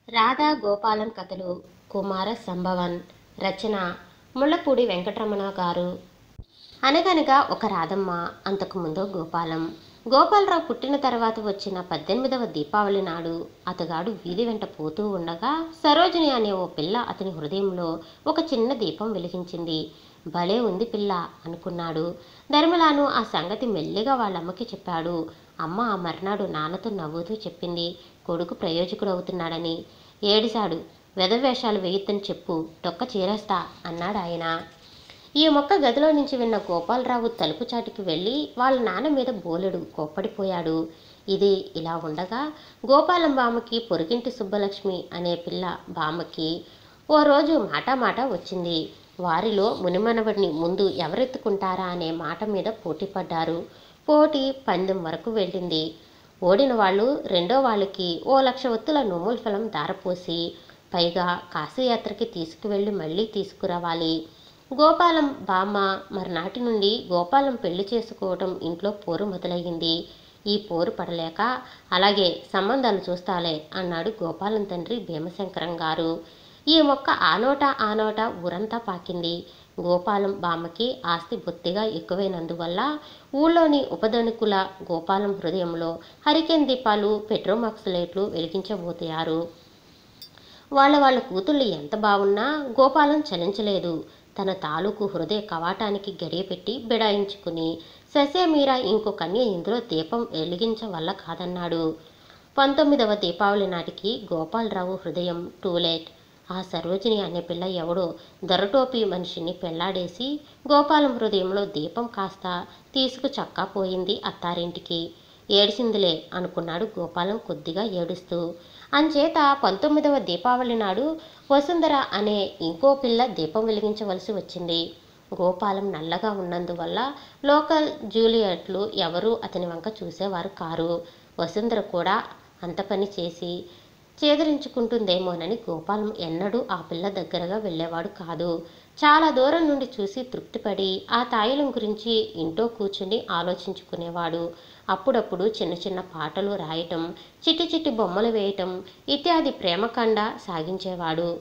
రాధా గోపాలం కథలు కుమార సంభవన్ రచన ముళ్ళపూడి వెంకటరమణ గారు అనగనగా ఒక రాధమ్మ అంతకుముందు గోపాలం గోపాలరావు పుట్టిన తర్వాత వచ్చిన పద్దెనిమిదవ దీపావళి నాడు అతగాడు వీధి వెంట పోతూ ఉండగా సరోజిని అనే ఓ పిల్ల అతని హృదయంలో ఒక చిన్న దీపం వెలిగించింది భలే ఉంది పిల్ల అనుకున్నాడు ధర్మలాను ఆ సంగతి మెల్లిగా వాళ్ళమ్మకి చెప్పాడు అమ్మ ఆ మర్నాడు నాన్నతో నవ్వుతూ చెప్పింది కొడుకు ప్రయోజకుడు అవుతున్నాడని ఏడిశాడు వెధవేషాలు వేయొద్దని చెప్పు టొక్క చీరేస్తా అన్నాడు ఆయన ఈ మొక్క గదిలో నుంచి విన్న గోపాలరావు తలుపు చాటుకి వెళ్ళి వాళ్ళ నాన్న మీద బోలెడు కోప్పడిపోయాడు ఇది ఇలా ఉండగా గోపాలం బామ్మకి పొరుగింటి సుబ్బలక్ష్మి అనే పిల్ల బామ్మకి ఓ రోజు మాట మాట వచ్చింది వారిలో మునిమనవడిని ముందు ఎవరెత్తుకుంటారా అనే మాట మీద పోటీ పడ్డారు పోటీ పందెం వరకు వెళ్ళింది ఓడిన వాళ్ళు రెండో వాళ్ళకి ఓ లక్ష ఒత్తుల నొమ్ముల ఫలం దారపోసి పైగా కాశీయాత్రకి తీసుకువెళ్ళి మళ్ళీ తీసుకురావాలి గోపాలం బామ్మ మర్నాటి నుండి గోపాలం పెళ్లి చేసుకోవటం ఇంట్లో పోరు మొదలయ్యింది ఈ పోరు పడలేక అలాగే సంబంధాలు చూస్తాలే అన్నాడు గోపాలం తండ్రి భీమశంకరం గారు ఈ మొక్క ఆ నోట ఆ నోట ఊరంతా పాకింది గోపాలం బామ్మకి ఆస్తి బొత్తిగా ఎక్కువైనందువల్ల ఊళ్ళోని ఉపధనికుల గోపాలం హృదయంలో హరికేన్ దీపాలు పెట్రోమాక్స్ లైట్లు వెలిగించబోతారు వాళ్ళ వాళ్ళ కూతుళ్ళు ఎంత బాగున్నా గోపాలం చలించలేదు తన తాలూకు హృదయ కవాటానికి గడియపెట్టి బిడాయించుకుని ససేమీరా ఇంకో కన్య ఇందులో దీపం వెలిగించవల్ల కాదన్నాడు పంతొమ్మిదవ దీపావళి నాటికి గోపాలరావు హృదయం టూలేట్ ఆ సరోజిని అనే పిల్ల ఎవడో దొరటోపి మనిషిని పెళ్లాడేసి గోపాలం హృదయంలో దీపం కాస్త తీసుకు చక్కాపోయింది అత్తారింటికి ఏడిసిందిలే అనుకున్నాడు గోపాలం కొద్దిగా ఏడుస్తూ అంచేత పంతొమ్మిదవ దీపావళి నాడు వసుంధర అనే ఇంకో పిల్ల దీపం వెలిగించవలసి వచ్చింది గోపాలం నల్లగా ఉన్నందువల్ల లోకల్ జూలియట్లు ఎవరూ అతని వంక చూసేవారు కారు వసుంధర కూడా అంత పని చేసి చేదరించుకుంటుందేమోనని గోపాలం ఎన్నడూ ఆ పిల్ల దగ్గరగా వెళ్ళేవాడు కాదు చాలా దూరం నుండి చూసి తృప్తిపడి ఆ తాయిలం గురించి ఇంట్లో కూర్చుని ఆలోచించుకునేవాడు అప్పుడప్పుడు చిన్న చిన్న పాటలు రాయటం చిట్టి చిట్టి బొమ్మలు వేయటం ఇత్యాది ప్రేమకాండ సాగించేవాడు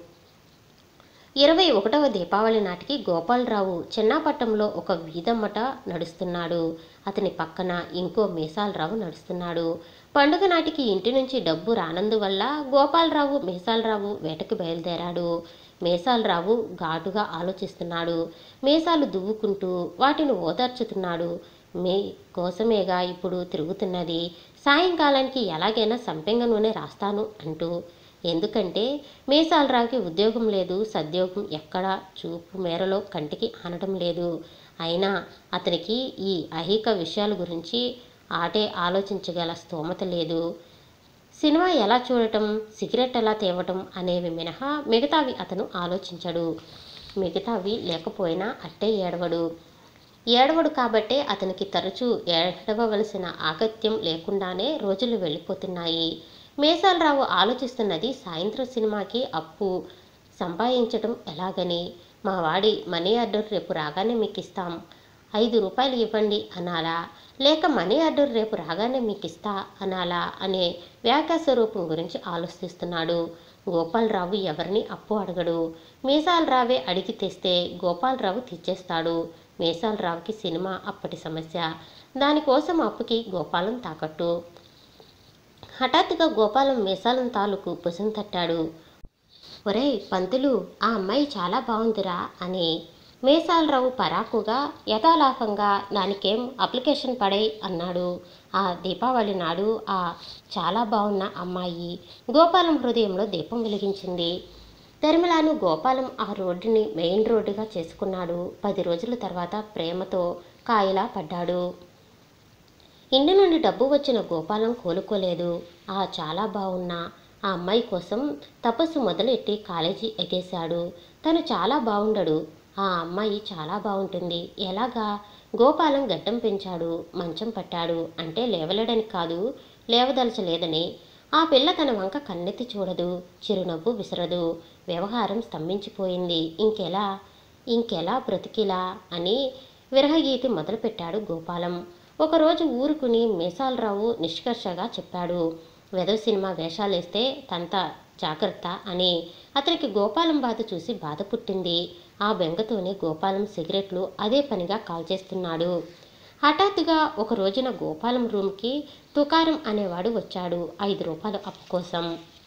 ఇరవై ఒకటవ దీపావళి నాటికి గోపాలరావు చిన్నపట్నంలో ఒక వీధమ్మట నడుస్తున్నాడు అతని పక్కన ఇంకో మీసాలరావు నడుస్తున్నాడు పండుగ నాటికి ఇంటి నుంచి డబ్బు రానందువల్ల గోపాలరావు మీసాలరావు వేటకి బయలుదేరాడు మీసాలరావు ఘాటుగా ఆలోచిస్తున్నాడు మీసాలు దువ్వుకుంటూ వాటిని ఓదార్చుతున్నాడు మీ కోసమేగా ఇప్పుడు తిరుగుతున్నది సాయంకాలానికి ఎలాగైనా సంపెంగ నూనె రాస్తాను అంటూ ఎందుకంటే మీసాలరావుకి ఉద్యోగం లేదు సద్యోగం ఎక్కడా చూపు మేరలో కంటికి ఆనడం లేదు అయినా అతనికి ఈ అహిక విషయాల గురించి ఆటే ఆలోచించగల స్తోమత లేదు సినిమా ఎలా చూడటం సిగరెట్ ఎలా తేవటం అనేవి మినహా మిగతావి అతను ఆలోచించడు మిగతావి లేకపోయినా అట్టే ఏడవడు ఏడవడు కాబట్టే అతనికి తరచూ ఏడవలసిన ఆగత్యం లేకుండానే రోజులు వెళ్ళిపోతున్నాయి మేసాలరావు ఆలోచిస్తున్నది సాయంత్రం సినిమాకి అప్పు సంపాదించడం ఎలాగని మా వాడి మనీ ఆర్డర్ రేపు రాగానే మీకు ఇస్తాం ఐదు రూపాయలు ఇవ్వండి అనాలా లేక మనీ ఆర్డర్ రేపు రాగానే మీకు ఇస్తా అనాలా అనే వ్యాఖ్యా స్వరూపం గురించి ఆలోచిస్తున్నాడు గోపాలరావు ఎవరిని అప్పు అడగడు మీసాలరావే అడిగి తెస్తే గోపాలరావు తెచ్చేస్తాడు మీసాలరావుకి సినిమా అప్పటి సమస్య దానికోసం అప్పుకి గోపాలం తాకట్టు హఠాత్తుగా గోపాలం మీసాలం తాలూకు భుజం తట్టాడు ఒరేయ్ పంతులు ఆ అమ్మాయి చాలా బాగుందిరా అని మేసాలరావు పరాకుగా యథాలాపంగా దానికేం అప్లికేషన్ పడే అన్నాడు ఆ దీపావళి నాడు ఆ చాలా బాగున్న అమ్మాయి గోపాలం హృదయంలో దీపం వెలిగించింది తిరుమలను గోపాలం ఆ రోడ్డుని మెయిన్ రోడ్డుగా చేసుకున్నాడు పది రోజుల తర్వాత ప్రేమతో కాయలా పడ్డాడు ఇంటి నుండి డబ్బు వచ్చిన గోపాలం కోలుకోలేదు ఆ చాలా బాగున్న ఆ అమ్మాయి కోసం తపస్సు మొదలెట్టి కాలేజీ ఎగేశాడు తను చాలా బాగుండడు ఆ అమ్మాయి చాలా బాగుంటుంది ఎలాగా గోపాలం గడ్డం పెంచాడు మంచం పట్టాడు అంటే లేవలేడని కాదు లేవదలచలేదని ఆ పిల్ల తన వంక కన్నెత్తి చూడదు చిరునవ్వు విసరదు వ్యవహారం స్తంభించిపోయింది ఇంకెలా ఇంకెలా బ్రతికిలా అని విరహగీతి మొదలుపెట్టాడు గోపాలం ఒకరోజు ఊరుకుని మీసాలరావు నిష్కర్షగా చెప్పాడు వెదవ సినిమా వేషాలేస్తే తంత జాగ్రత్త అని అతనికి గోపాలం బాధ చూసి బాధ పుట్టింది ఆ బెంగతోనే గోపాలం సిగరెట్లు అదే పనిగా కాల్చేస్తున్నాడు హఠాత్తుగా ఒక రోజున గోపాలం రూమ్కి తుకారం అనేవాడు వచ్చాడు ఐదు రూపాయల అప్పు కోసం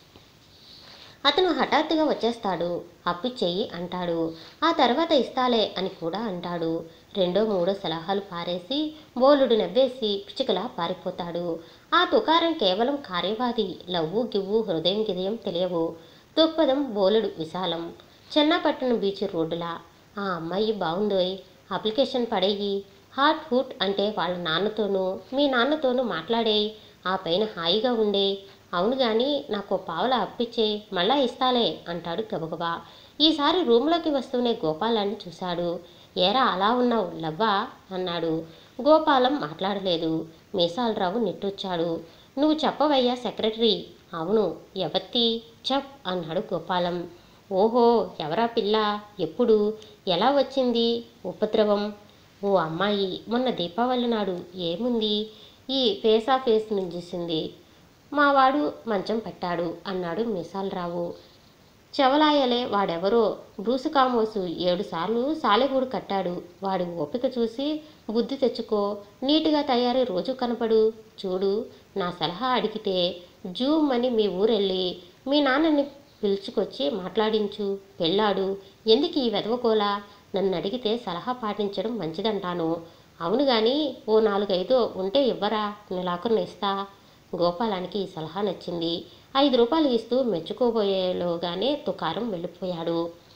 అతను హఠాత్తుగా వచ్చేస్తాడు అప్పు చెయ్యి అంటాడు ఆ తర్వాత ఇస్తాలే అని కూడా అంటాడు రెండో మూడో సలహాలు పారేసి బోలుడు నవ్వేసి పిచ్చుకలా పారిపోతాడు ఆ తుకారం కేవలం కార్యవాది లవ్వు గివ్వు హృదయం గిదయం తెలియవు దృక్పథం బోలుడు విశాలం చెన్నాపట్టణం బీచ్ రోడ్డులా ఆ అమ్మాయి బాగుందోయ్ అప్లికేషన్ పడేయి హాట్ హూట్ అంటే వాళ్ళ నాన్నతోనూ మీ నాన్నతోనూ మాట్లాడేయి ఆ పైన హాయిగా ఉండే అవును గాని నాకు పావల అప్పిచ్చే మళ్ళా ఇస్తాలే అంటాడు గబగబా ఈసారి రూమ్లోకి వస్తూనే గోపాలాన్ని చూశాడు ఏరా అలా ఉన్నావు లవ్వా అన్నాడు గోపాలం మాట్లాడలేదు మీసాలరావు నిట్టూర్చాడు నువ్వు చెప్పవయ్యా సెక్రటరీ అవును ఎవత్తి చెప్ అన్నాడు గోపాలం ఓహో ఎవరా పిల్ల ఎప్పుడు ఎలా వచ్చింది ఉపద్రవం ఓ అమ్మాయి మొన్న దీపావళి నాడు ఏముంది ఈ ఫేస్ ఆ ఫేస్ నుంచేసింది మావాడు మంచం పెట్టాడు అన్నాడు మీసాలరావు చెవలాయలే వాడెవరో బ్రూసు కామోసు ఏడుసార్లు సాలెగూడు కట్టాడు వాడి ఓపిక చూసి బుద్ధి తెచ్చుకో నీటుగా తయారీ రోజు కనపడు చూడు నా సలహా అడిగితే జూమ్ అని మీ ఊరెళ్ళి మీ నాన్నని పిలుచుకొచ్చి మాట్లాడించు పెళ్ళాడు ఎందుకు ఈ వెదవకోలా నన్ను అడిగితే సలహా పాటించడం మంచిదంటాను అవును గాని ఓ నాలుగైదు ఉంటే ఇవ్వరా నెలాఖరున ఇస్తా గోపాలానికి ఈ సలహా నచ్చింది ఐదు రూపాయలు ఇస్తూ మెచ్చుకోబోయేలోగానే తుకారం వెళ్ళిపోయాడు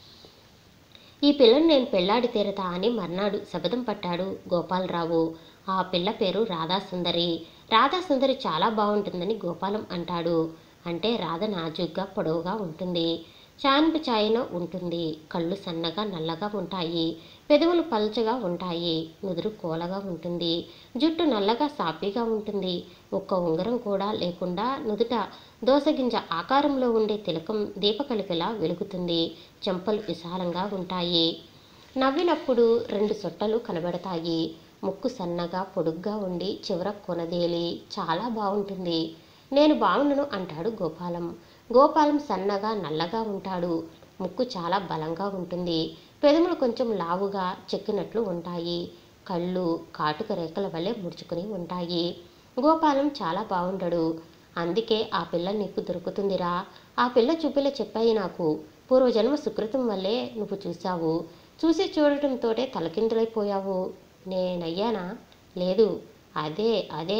ఈ పిల్లని నేను పెళ్ళాడి తీరతా అని మర్నాడు శబదం పట్టాడు గోపాలరావు ఆ పిల్ల పేరు రాధాసుందరి రాధాసుందరి చాలా బాగుంటుందని గోపాలం అంటాడు అంటే రాధ నాజుగ్గా పొడవుగా ఉంటుంది చాన్పు చాయన ఉంటుంది కళ్ళు సన్నగా నల్లగా ఉంటాయి పెదవులు పల్చగా ఉంటాయి నుదురు కోలగా ఉంటుంది జుట్టు నల్లగా సాపీగా ఉంటుంది ఒక్క ఉంగరం కూడా లేకుండా నుదుట దోసగింజ ఆకారంలో ఉండే తిలకం దీపకలికలా వెలుగుతుంది చెంపలు విశాలంగా ఉంటాయి నవ్వినప్పుడు రెండు సొట్టలు కనబడతాయి ముక్కు సన్నగా పొడుగ్గా ఉండి చివర కొనదేలి చాలా బాగుంటుంది నేను బాగుండను అంటాడు గోపాలం గోపాలం సన్నగా నల్లగా ఉంటాడు ముక్కు చాలా బలంగా ఉంటుంది పెదములు కొంచెం లావుగా చెక్కినట్లు ఉంటాయి కళ్ళు కాటుక రేఖల వల్లే ముడుచుకుని ఉంటాయి గోపాలం చాలా బాగుండడు అందుకే ఆ పిల్ల నీకు దొరుకుతుందిరా ఆ పిల్ల చూపిల చెప్పాయి నాకు పూర్వజన్మ సుకృతం వల్లే నువ్వు చూశావు చూసి చూడటంతోటే తలకిందులైపోయావు నేనయ్యానా లేదు అదే అదే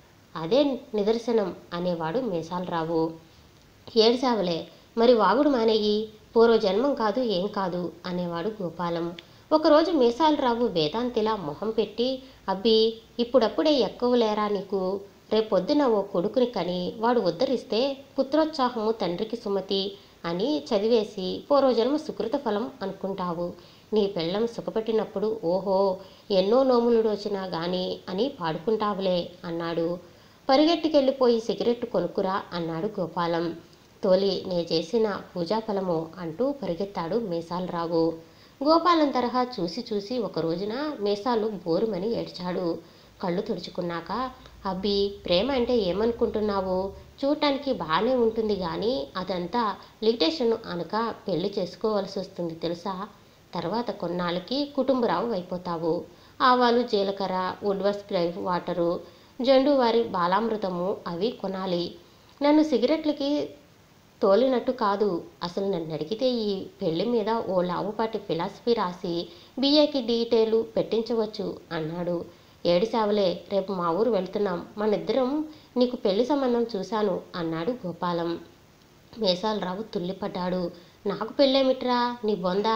అదే నిదర్శనం అనేవాడు మీసాలరావు ఏడ్చావులే మరి వాగుడు మానేయి పూర్వజన్మం కాదు ఏం కాదు అనేవాడు గోపాలం ఒకరోజు మీసాలరావు వేదాంతిలా మొహం పెట్టి అబ్బి ఇప్పుడప్పుడే ఎక్కువ లేరా నీకు రేపొద్దున ఓ కొడుకుని కని వాడు ఉద్ధరిస్తే పుత్రోత్సాహము తండ్రికి సుమతి అని చదివేసి పూర్వజన్మ సుకృత ఫలం అనుకుంటావు నీ పెళ్ళం సుఖపెట్టినప్పుడు ఓహో ఎన్నో నోములు డోచినా గాని అని పాడుకుంటావులే అన్నాడు పరిగెట్టుకెళ్ళిపోయి సిగరెట్టు కొనుక్కురా అన్నాడు గోపాలం తోలి నే చేసిన పూజాఫలము అంటూ పరిగెత్తాడు మీసాలరావు గోపాలం తరహా చూసి చూసి ఒక రోజున మీసాలు బోరుమని ఏడ్చాడు కళ్ళు తుడుచుకున్నాక అబ్బి ప్రేమ అంటే ఏమనుకుంటున్నావు చూడటానికి బాగానే ఉంటుంది కానీ అదంతా లిమిటేషన్ అనక పెళ్లి చేసుకోవాల్సి వస్తుంది తెలుసా తర్వాత కొన్నాళ్ళకి కుటుంబరావు అయిపోతావు ఆవాలు జీలకర్ర వుడ్వస్ క్రైవ్ వాటరు జండు వారి బాలామృతము అవి కొనాలి నన్ను సిగరెట్లకి తోలినట్టు కాదు అసలు నన్ను అడిగితే ఈ పెళ్లి మీద ఓ లావుపాటి ఫిలాసఫీ రాసి బిఏకి డీటెయిల్ పెట్టించవచ్చు అన్నాడు ఏడిసావులే రేపు మా ఊరు వెళ్తున్నాం మనిద్దరం నీకు పెళ్లి సంబంధం చూశాను అన్నాడు గోపాలం మేసాలరావు తుల్లిపడ్డాడు నాకు పెళ్ళేమిట్రా నీ బొందా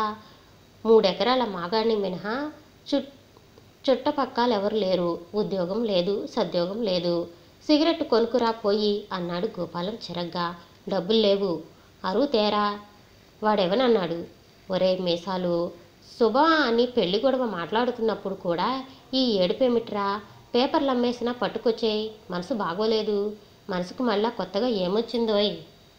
మూడెకరాల మాగాణ్ణి మినహా చుట్ చుట్టపక్కలు ఎవరు లేరు ఉద్యోగం లేదు సద్యోగం లేదు సిగరెట్ కొనుక్కురా పోయి అన్నాడు గోపాలం చిరగ్గా డబ్బులు లేవు అరువు తేరా వాడెవనన్నాడు ఒరే మీసాలు శుభ అని పెళ్లి గొడవ మాట్లాడుతున్నప్పుడు కూడా ఈ ఏడుపేమిట్రా పేపర్లు అమ్మేసినా పట్టుకొచ్చేయి మనసు బాగోలేదు మనసుకు మళ్ళా కొత్తగా ఏమొచ్చిందోయ్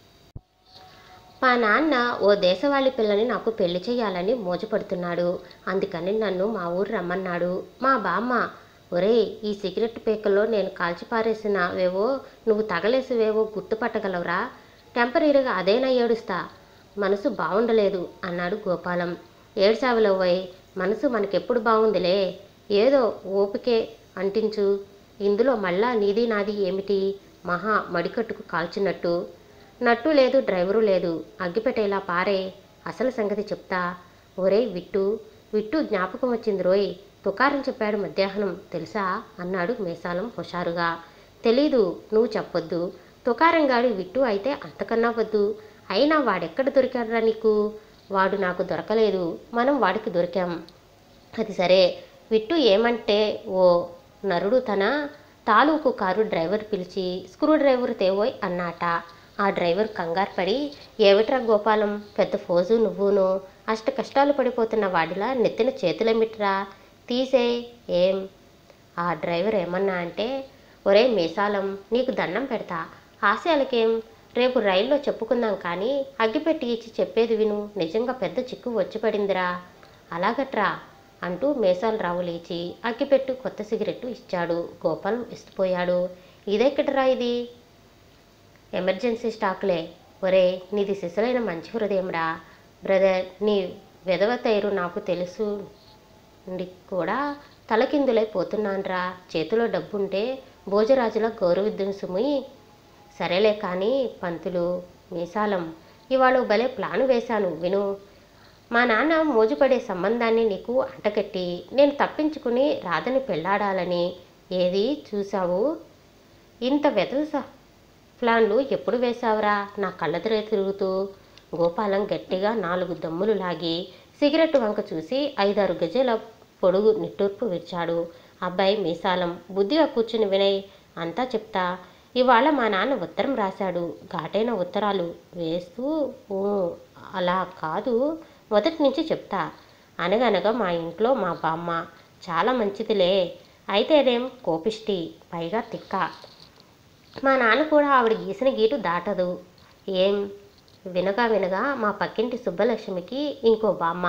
మా నాన్న ఓ దేశవాళి పిల్లని నాకు పెళ్లి చేయాలని మోజపడుతున్నాడు అందుకని నన్ను మా ఊరు రమ్మన్నాడు మా బామ్మ ఒరేయ్ ఈ సిగరెట్ పేకల్లో నేను కాల్చిపారేసినవేవో నువ్వు తగలేసివేవో గుర్తుపట్టగలవురా టెంపరీగా అదేనా ఏడుస్తా మనసు బాగుండలేదు అన్నాడు గోపాలం ఏడ్చావులవ్వయ్ మనసు మనకెప్పుడు బాగుందిలే ఏదో ఓపికే అంటించు ఇందులో మళ్ళా నీది నాది ఏమిటి మహా మడికట్టుకు కాల్చినట్టు నట్టు లేదు డ్రైవరు లేదు అగ్గిపెట్టేలా పారే అసలు సంగతి చెప్తా ఒరే విట్టు విట్టు జ్ఞాపకం వచ్చింది రోయ్ తుకారం చెప్పాడు మధ్యాహ్నం తెలుసా అన్నాడు మేసాలం హుషారుగా తెలీదు నువ్వు చెప్పొద్దు తుకారంగాడి విట్టు అయితే అంతకన్నా వద్దు అయినా వాడెక్కడ దొరికాడురా నీకు వాడు నాకు దొరకలేదు మనం వాడికి దొరికాం అది సరే విట్టు ఏమంటే ఓ నరుడు తన తాలూకు కారు డ్రైవర్ పిలిచి స్క్రూ డ్రైవర్ తేవోయ్ అన్నాట ఆ డ్రైవర్ కంగారు పడి ఏమిట్రా గోపాలం పెద్ద ఫోజు నువ్వును అష్ట కష్టాలు పడిపోతున్న వాడిలా నెత్తిన చేతులెమిట్రా తీసే ఏం ఆ డ్రైవర్ ఏమన్నా అంటే ఒరే మీసాలం నీకు దండం పెడతా హాస్యాలకేం రేపు రైల్లో చెప్పుకుందాం కానీ అగ్గిపెట్టి ఇచ్చి చెప్పేది విను నిజంగా పెద్ద చిక్కు వచ్చి పడిందిరా అలాగట్రా అంటూ మేసాలు రావు లేచి అగ్గిపెట్టు కొత్త సిగరెట్టు ఇచ్చాడు గోపాలం ఇస్తుపోయాడు ఇదెక్కడరా ఇది ఎమర్జెన్సీ స్టాక్లే ఒరే నీది సిసలైన మంచి హృదయంరా బ్రదర్ నీ వెధవ తైరు నాకు తెలుసు నుండి కూడా తలకిందులై పోతున్నాన్రా చేతిలో డబ్బుంటే భోజరాజుల గౌరవిద్దును సుమి సరేలే కానీ పంతులు మీసాలం ఇవాళ భలే ప్లాను వేశాను విను మా నాన్న మోజుపడే సంబంధాన్ని నీకు అంటకట్టి నేను తప్పించుకుని రాధని పెళ్ళాడాలని ఏది చూసావు ఇంత వెధవ ప్లాన్లు ఎప్పుడు వేశావురా నా కళ్ళెదురే తిరుగుతూ గోపాలం గట్టిగా నాలుగు దమ్ములు లాగి సిగరెట్ వంక చూసి ఐదారు గజాల పొడుగు నిట్టూర్పు విరిచాడు అబ్బాయి మీసాలం బుద్ధిగా కూర్చుని వినయ్ అంతా చెప్తా ఇవాళ మా నాన్న ఉత్తరం రాశాడు ఘాటైన ఉత్తరాలు వేస్తూ "ఊ, అలా కాదు మొదటి నుంచి చెప్తా అనగనగా మా ఇంట్లో మా బామ్మ చాలా మంచిదిలే అయితే అదేం కోపిష్టి పైగా తిక్క మా నాన్న కూడా ఆవిడ గీసిన గీటు దాటదు ఏం వినగా వినగా మా పక్కింటి సుబ్బలక్ష్మికి ఇంకో బామ్మ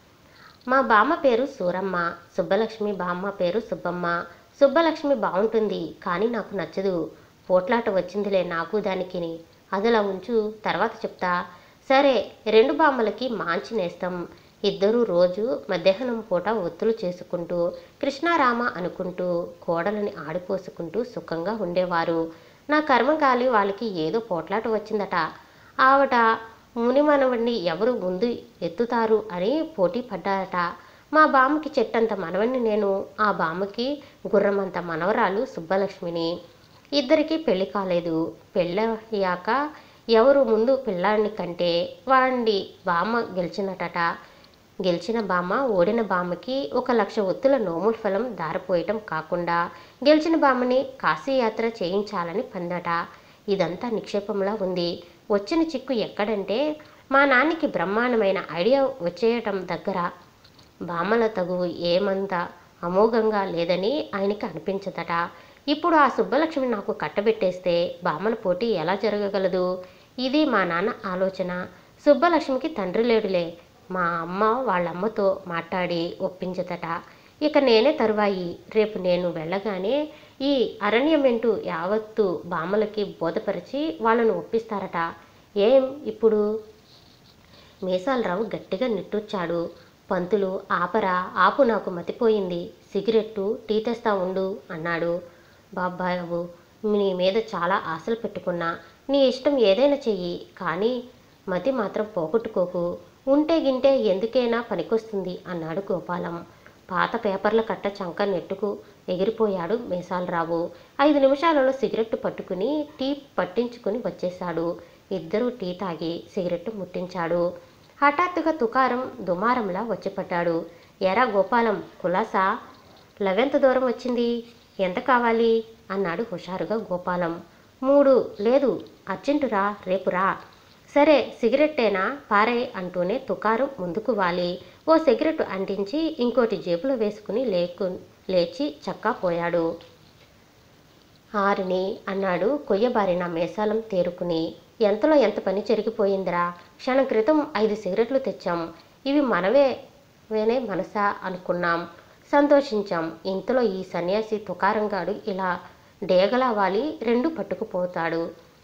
మా బామ్మ పేరు సూరమ్మ సుబ్బలక్ష్మి బామ్మ పేరు సుబ్బమ్మ సుబ్బలక్ష్మి బాగుంటుంది కానీ నాకు నచ్చదు పోట్లాట వచ్చిందిలే నాకు దానికిని అదిలా ఉంచు తర్వాత చెప్తా సరే రెండు బామ్మలకి మాంచి నేస్తాం ఇద్దరూ రోజు మధ్యాహ్నం పూట ఒత్తులు చేసుకుంటూ కృష్ణారామ అనుకుంటూ కోడలని ఆడిపోసుకుంటూ సుఖంగా ఉండేవారు నా కర్మగాలి వాళ్ళకి ఏదో పోట్లాట వచ్చిందట ఆవిడ ముని మనవణ్ణి ఎవరు ముందు ఎత్తుతారు అని పోటీ పడ్డారట మా బామ్మకి చెట్టంత మనవణ్ణి నేను ఆ బామ్మకి గుర్రమంత మనవరాలు సుబ్బలక్ష్మిని ఇద్దరికీ పెళ్లి కాలేదు పెళ్ళయ్యాక ఎవరు ముందు పిల్లాడిని కంటే వాడిని బామ్మ గెలిచినటట గెలిచిన బామ్మ ఓడిన బామ్మకి ఒక లక్ష ఒత్తుల నోముల ఫలం దారిపోయటం కాకుండా గెలిచిన బామ్మని కాశీయాత్ర చేయించాలని పందట ఇదంతా నిక్షేపంలా ఉంది వచ్చిన చిక్కు ఎక్కడంటే మా నాన్నకి బ్రహ్మాండమైన ఐడియా వచ్చేయటం దగ్గర బామ్మల తగువు ఏమంత అమోఘంగా లేదని ఆయనకి అనిపించదట ఇప్పుడు ఆ సుబ్బలక్ష్మి నాకు కట్టబెట్టేస్తే బామ్మల పోటీ ఎలా జరగగలదు ఇది మా నాన్న ఆలోచన సుబ్బలక్ష్మికి తండ్రి లేడులే మా అమ్మ వాళ్ళమ్మతో మాట్లాడి ఒప్పించదట ఇక నేనే తరువాయి రేపు నేను వెళ్ళగానే ఈ అరణ్యమెంటు యావత్తు బామ్మలకి బోధపరిచి వాళ్ళను ఒప్పిస్తారట ఏం ఇప్పుడు మీసాలరావు గట్టిగా నిట్టూర్చాడు పంతులు ఆపరా ఆపు నాకు మతిపోయింది సిగరెట్టు టీ తెస్తా ఉండు అన్నాడు బాబాబు నీ మీద చాలా ఆశలు పెట్టుకున్నా నీ ఇష్టం ఏదైనా చెయ్యి కానీ మతి మాత్రం పోగొట్టుకోకు ఉంటే గింటే ఎందుకైనా పనికొస్తుంది అన్నాడు గోపాలం పాత పేపర్ల కట్ట చంక నెట్టుకు ఎగిరిపోయాడు మేసాలరావు ఐదు నిమిషాలలో సిగరెట్టు పట్టుకుని టీ పట్టించుకుని వచ్చేశాడు ఇద్దరూ టీ తాగి సిగరెట్టు ముట్టించాడు హఠాత్తుగా తుకారం దుమారంలా వచ్చిపడ్డాడు ఎరా గోపాలం కులాసా లవెంత దూరం వచ్చింది ఎంత కావాలి అన్నాడు హుషారుగా గోపాలం మూడు లేదు అర్జెంటురా రేపు రా సరే సిగరెట్టేనా పారే అంటూనే తుకారం ముందుకు వాలి ఓ సిగరెట్ అంటించి ఇంకోటి జేబులో వేసుకుని లేకు లేచి చక్కా పోయాడు ఆరిని అన్నాడు కొయ్యబారిన మేసాలం తేరుకుని ఎంతలో ఎంత పని జరిగిపోయిందిరా క్షణం క్రితం ఐదు సిగరెట్లు తెచ్చాం ఇవి మనవే వేనే మనసా అనుకున్నాం సంతోషించాం ఇంతలో ఈ సన్యాసి తుకారంగాడు ఇలా డేగలా వాలి రెండు పట్టుకుపోతాడు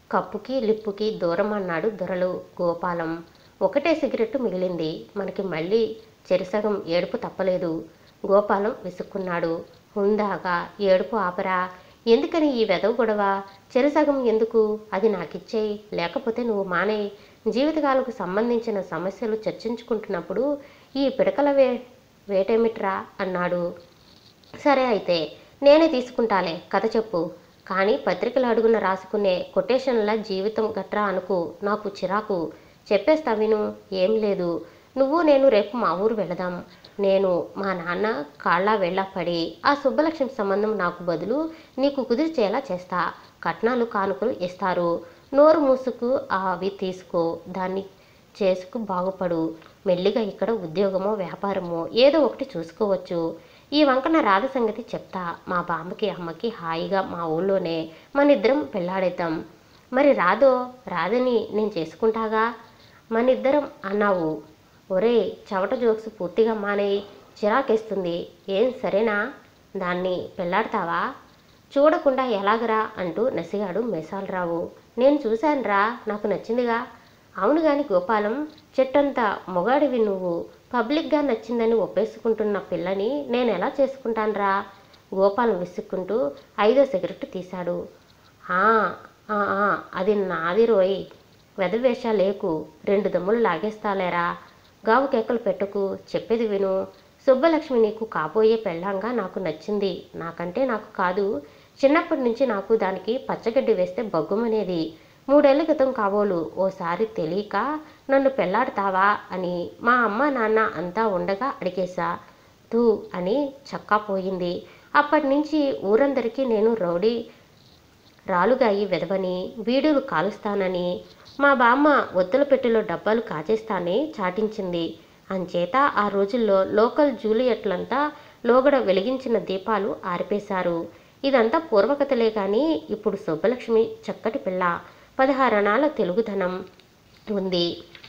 కప్పుకి లిప్పుకి దూరం అన్నాడు దొరలు గోపాలం ఒకటే సిగరెట్టు మిగిలింది మనకి మళ్ళీ చెరిసగం ఏడుపు తప్పలేదు గోపాలం విసుక్కున్నాడు హుందాగా ఏడుపు ఆపరా ఎందుకని ఈ వెదవ గొడవ చెరుసగం ఎందుకు అది నాకిచ్చేయి లేకపోతే నువ్వు మానే జీవితకాలకు సంబంధించిన సమస్యలు చర్చించుకుంటున్నప్పుడు ఈ పిడకల వే వేటేమిట్రా అన్నాడు సరే అయితే నేనే తీసుకుంటాలే కథ చెప్పు కానీ పత్రికలు అడుగున రాసుకునే కొటేషన్ల జీవితం గట్రా అనుకు నాకు చిరాకు చెప్పేస్తా విను ఏం లేదు నువ్వు నేను రేపు మా ఊరు వెళదాం నేను మా నాన్న కాళ్ళ వెళ్ళ పడి ఆ సుబ్బలక్ష్మి సంబంధం నాకు బదులు నీకు కుదిర్చేలా చేస్తా కట్నాలు కానుకలు ఇస్తారు నోరు మూసుకు అవి తీసుకో దాన్ని చేసుకు బాగుపడు మెల్లిగా ఇక్కడ ఉద్యోగమో వ్యాపారమో ఏదో ఒకటి చూసుకోవచ్చు ఈ వంకన రాధ సంగతి చెప్తా మా బామ్మకి అమ్మకి హాయిగా మా ఊళ్ళోనే మన ఇద్దరం పెళ్ళాడేద్దాం మరి రాదో రాదని నేను చేసుకుంటాగా మన ఇద్దరం అన్నావు ఒరే చవట జోక్స్ పూర్తిగా మానేయి చిరాకేస్తుంది ఏం సరేనా దాన్ని పెళ్ళాడతావా చూడకుండా ఎలాగరా అంటూ నసిగాడు మేసాలరావు నేను చూశానురా నాకు నచ్చిందిగా అవును గాని గోపాలం చెట్టంతా మొగాడివి నువ్వు పబ్లిక్గా నచ్చిందని ఒప్పేసుకుంటున్న పిల్లని నేను ఎలా చేసుకుంటానురా గోపాలం విసుక్కుంటూ ఐదో సిగరెట్ తీశాడు "ఆ, ఆ, ఆ, అది నాది రోయ్ వెదవేష లేకు రెండు దమ్ములు లాగేస్తాలేరా గావు కేకలు పెట్టకు చెప్పేది విను సుబ్బలక్ష్మి నీకు కాబోయే పెళ్ళంగా నాకు నచ్చింది నాకంటే నాకు కాదు చిన్నప్పటి నుంచి నాకు దానికి పచ్చగడ్డి వేస్తే బగ్గుమనేది మూడేళ్ల క్రితం కాబోలు ఓసారి తెలియక నన్ను పెళ్ళాడతావా అని మా అమ్మ నాన్న అంతా ఉండగా అడిగేశా తూ అని చక్కా పోయింది అప్పటి నుంచి ఊరందరికీ నేను రౌడీ రాలుగాయి వెదవని బీడులు కాలుస్తానని మా బామ్మ ఒత్తుల పెట్టెలో డబ్బాలు కాచేస్తానని చాటించింది అంచేత ఆ రోజుల్లో లోకల్ జూలియట్లంతా లోగడ వెలిగించిన దీపాలు ఆరిపేశారు ఇదంతా పూర్వకథలే కానీ ఇప్పుడు సుబ్బలక్ష్మి చక్కటి పిల్ల పదహారణాల తెలుగుదనం ఉంది